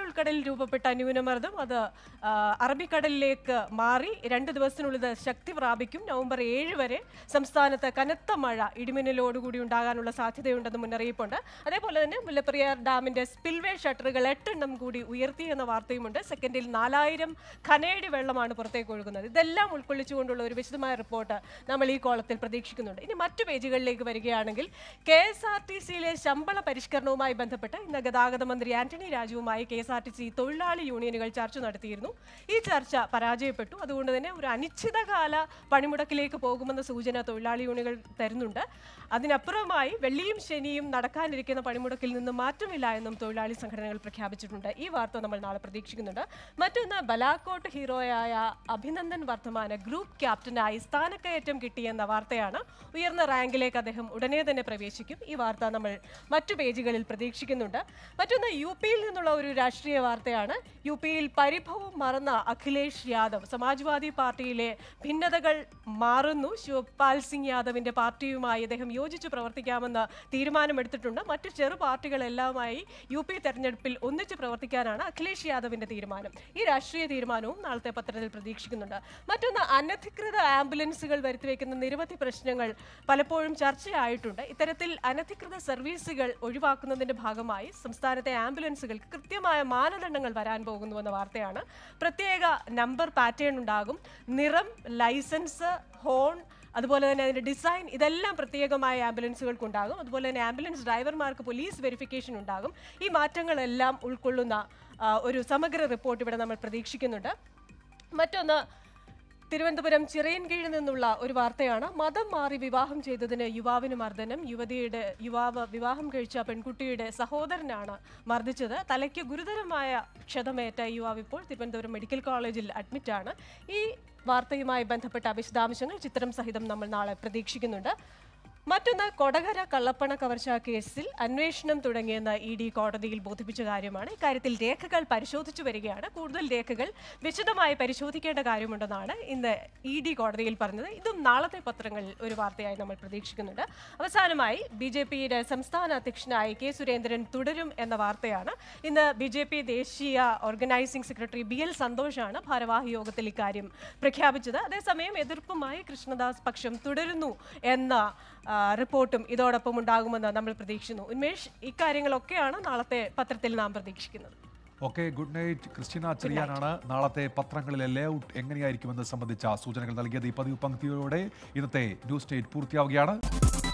രൂപപ്പെട്ട ന്യൂനമർദ്ദം അത് ആ, അറബിക്കടലിലേക്ക് മാറി രണ്ട് ദിവസത്തിനുള്ളിൽ ഇത് ശക്തി പ്രാപിക്കും നവംബർ ഏഴ് വരെ സംസ്ഥാനത്ത് കനത്ത മഴ ഇടിമിന്നലോടുകൂടി ഉണ്ടാകാനുള്ള സാധ്യതയുണ്ടെന്ന് മുന്നറിയിപ്പുണ്ട് അതേപോലെ തന്നെ മുല്ലപ്പെരിയാർ ഡാമിന്റെ സ്പിൽവേ ഷട്ടറുകൾ എട്ടെണ്ണം കൂടി ഉയർത്തി എന്ന വാർത്തയുമുണ്ട് സെക്കൻഡിൽ നാലായിരം ഖനയടി വെള്ളമാണ് പുറത്തേക്ക് ഒഴുകുന്നത് ഇതെല്ലാം ഉൾക്കൊള്ളിച്ചുകൊണ്ടുള്ള ഒരു വിശദമായ റിപ്പോർട്ട് നമ്മൾ ഈ കോളത്തിൽ പ്രതീക്ഷിക്കുന്നുണ്ട് ഇനി മറ്റു പേജുകളിലേക്ക് വരികയാണെങ്കിൽ കെ എസ് ആർ ടി സിയിലെ ശമ്പള പരിഷ്കരണവുമായി ബന്ധപ്പെട്ട് ഇന്ന് ഗതാഗത മന്ത്രി ആന്റണി രാജുവുമായി K S R T C തൊഴിലാളി യൂണിയനുകൾ ചർച്ച നടത്തിയിരുന്നു ഈ ചർച്ച പരാജയപ്പെട്ടു അതുകൊണ്ട് തന്നെ ഒരു അനിശ്ചിതകാല പണിമുടക്കിലേക്ക് പോകുമെന്ന സൂചന തൊഴിലാളി യൂണിയനുകൾ തരുന്നുണ്ട് അതിനപ്പുറമായി വെള്ളിയും ശനിയും നടക്കാനിരിക്കുന്ന പണിമുടക്കിൽ നിന്ന് മാറ്റമില്ല എന്നും തൊഴിലാളി സംഘടനകൾ പ്രഖ്യാപിച്ചിട്ടുണ്ട് ഈ വാർത്ത നമ്മൾ നാളെ പ്രതീക്ഷിക്കുന്നുണ്ട് മറ്റൊന്ന് ബലാക്കോട്ട് ഹീറോയായ അഭിനന്ദൻ വർദ്ധമാന് ഗ്രൂപ്പ് ക്യാപ്റ്റനായി സ്ഥാനക്കയറ്റം കിട്ടിയെന്ന വാർത്തയാണ് ഉയർന്ന റാങ്കിലേക്ക് അദ്ദേഹം ഉടനെ തന്നെ പ്രവേശിക്കും ഈ വാർത്ത നമ്മൾ മറ്റു പേജുകളിൽ പ്രതീക്ഷിക്കുന്നുണ്ട് മറ്റൊന്ന് യു പിയിൽ നിന്നുള്ള ഒരു രാഷ്ട്രീയ വാർത്തയാണ് യു പിയിൽ പരിഭവം മറന്ന അഖിലേഷ് യാദവ് സമാജ്വാദി പാർട്ടിയിലെ ഭിന്നതകൾ മാറുന്നു ശിവപാൽ സിംഗ് യാദവിന്റെ പാർട്ടിയുമായി അദ്ദേഹം യോജിച്ച് പ്രവർത്തിക്കാമെന്ന് തീരുമാനമെടുത്തിട്ടുണ്ട് മറ്റു ചെറു പാർട്ടികളെല്ലാമായി യു പി തെരഞ്ഞെടുപ്പിൽ ഒന്നിച്ച് പ്രവർത്തിക്കാനാണ് അഖിലേഷ് യാദവിന്റെ തീരുമാനം ഈ രാഷ്ട്രീയ തീരുമാനവും നാളത്തെ പത്രത്തിൽ പ്രതീക്ഷിക്കുന്നുണ്ട് മറ്റൊന്ന് അനധികൃത ആംബുലൻസുകൾ വരുത്തിവെക്കുന്ന നിരവധി പ്രശ്നങ്ങൾ പലപ്പോഴും ചർച്ചയായിട്ടുണ്ട് ഇത്തരത്തിൽ അനധികൃത സർവീസുകൾ ഒഴിവാക്കുന്നതിന്റെ ഭാഗമായി സംസ്ഥാനത്തെ ആംബുലൻസുകൾക്ക് കൃത്യമായ മാനദണ്ഡങ്ങൾ വരാൻ പോകുന്നുവെന്ന വാർത്തയാണ് പ്രത്യേക നമ്പർ പാറ്റേൺ ഉണ്ടാകും നിറം ലൈസൻസ് ഹോൺ അതുപോലെ തന്നെ അതിൻ്റെ ഡിസൈൻ ഇതെല്ലാം പ്രത്യേകമായ ആംബുലൻസുകൾക്ക് ഉണ്ടാകും അതുപോലെ തന്നെ ആംബുലൻസ് ഡ്രൈവർമാർക്ക് പോലീസ് വെരിഫിക്കേഷൻ ഉണ്ടാകും ഈ മാറ്റങ്ങളെല്ലാം ഉൾക്കൊള്ളുന്ന ആ, ഒരു സമഗ്ര റിപ്പോർട്ട് ഇവിടെ നമ്മൾ പ്രതീക്ഷിക്കുന്നുണ്ട് മറ്റൊന്ന് തിരുവനന്തപുരം ചിറയൻകീഴിൽ നിന്നുള്ള ഒരു വാർത്തയാണ് മതം മാറി വിവാഹം ചെയ്തതിന് യുവാവിന് മർദ്ദനം യുവതിയുടെ യുവാവ് വിവാഹം കഴിച്ച പെൺകുട്ടിയുടെ സഹോദരനാണ് മർദ്ദിച്ചത് തലയ്ക്ക് ഗുരുതരമായ ക്ഷതമേറ്റ ഈ യുവാവ് ഇപ്പോൾ തിരുവനന്തപുരം മെഡിക്കൽ കോളേജിൽ അഡ്മിറ്റാണ് ഈ വാർത്തയുമായി ബന്ധപ്പെട്ട വിശദാംശങ്ങൾ ചിത്രം സഹിതം നമ്മൾ നാളെ പ്രതീക്ഷിക്കുന്നുണ്ട് മറ്റൊന്ന് കൊടകര കള്ളപ്പണ കവർച്ചാ കേസിൽ അന്വേഷണം തുടങ്ങിയെന്ന് ഇ ഡി കോടതിയിൽ ബോധിപ്പിച്ച കാര്യമാണ് ഇക്കാര്യത്തിൽ രേഖകൾ പരിശോധിച്ചു വരികയാണ് കൂടുതൽ രേഖകൾ വിശദമായി പരിശോധിക്കേണ്ട കാര്യമുണ്ടെന്നാണ് ഇന്ന് ഇ ഡി കോടതിയിൽ പറഞ്ഞത് ഇതും നാളത്തെ പത്രങ്ങളിൽ ഒരു വാർത്തയായി നമ്മൾ പ്രതീക്ഷിക്കുന്നുണ്ട് അവസാനമായി ബി ജെ പിയുടെ സംസ്ഥാന അധ്യക്ഷനായി കെ സുരേന്ദ്രൻ തുടരും എന്ന വാർത്തയാണ് ഇന്ന് ബി ജെ പി ദേശീയ ഓർഗനൈസിംഗ് സെക്രട്ടറി ബി എൽ സന്തോഷാണ് ഭാരവാഹി യോഗത്തിൽ ഇക്കാര്യം പ്രഖ്യാപിച്ചത് അതേസമയം എതിർപ്പുമായി കൃഷ്ണദാസ് പക്ഷം തുടരുന്നു എന്ന ആ, റിപ്പോർട്ടും ഇതോടൊപ്പം ഉണ്ടാകുമെന്ന് നമ്മൾ പ്രതീക്ഷിക്കുന്നു ഉന്മേഷ് ഇക്കാര്യങ്ങളൊക്കെയാണ് നാളത്തെ പത്രത്തിൽ നാം പ്രതീക്ഷിക്കുന്നത് ഓക്കെ ഗുഡ് നൈറ്റ് ക്രിസ്റ്റ്യന ചെറിയാനാണ് നാളത്തെ പത്രങ്ങളിലെ ലേഔട്ട് എങ്ങനെയായിരിക്കുമെന്ന് സംബന്ധിച്ച സൂചനകൾ നൽകിയത് ഈ പതിവ് പങ്ക്തിയോടെ ഇന്നത്തെ ന്യൂസ് സ്റ്റേറ്റ് പൂർത്തിയാവുകയാണ്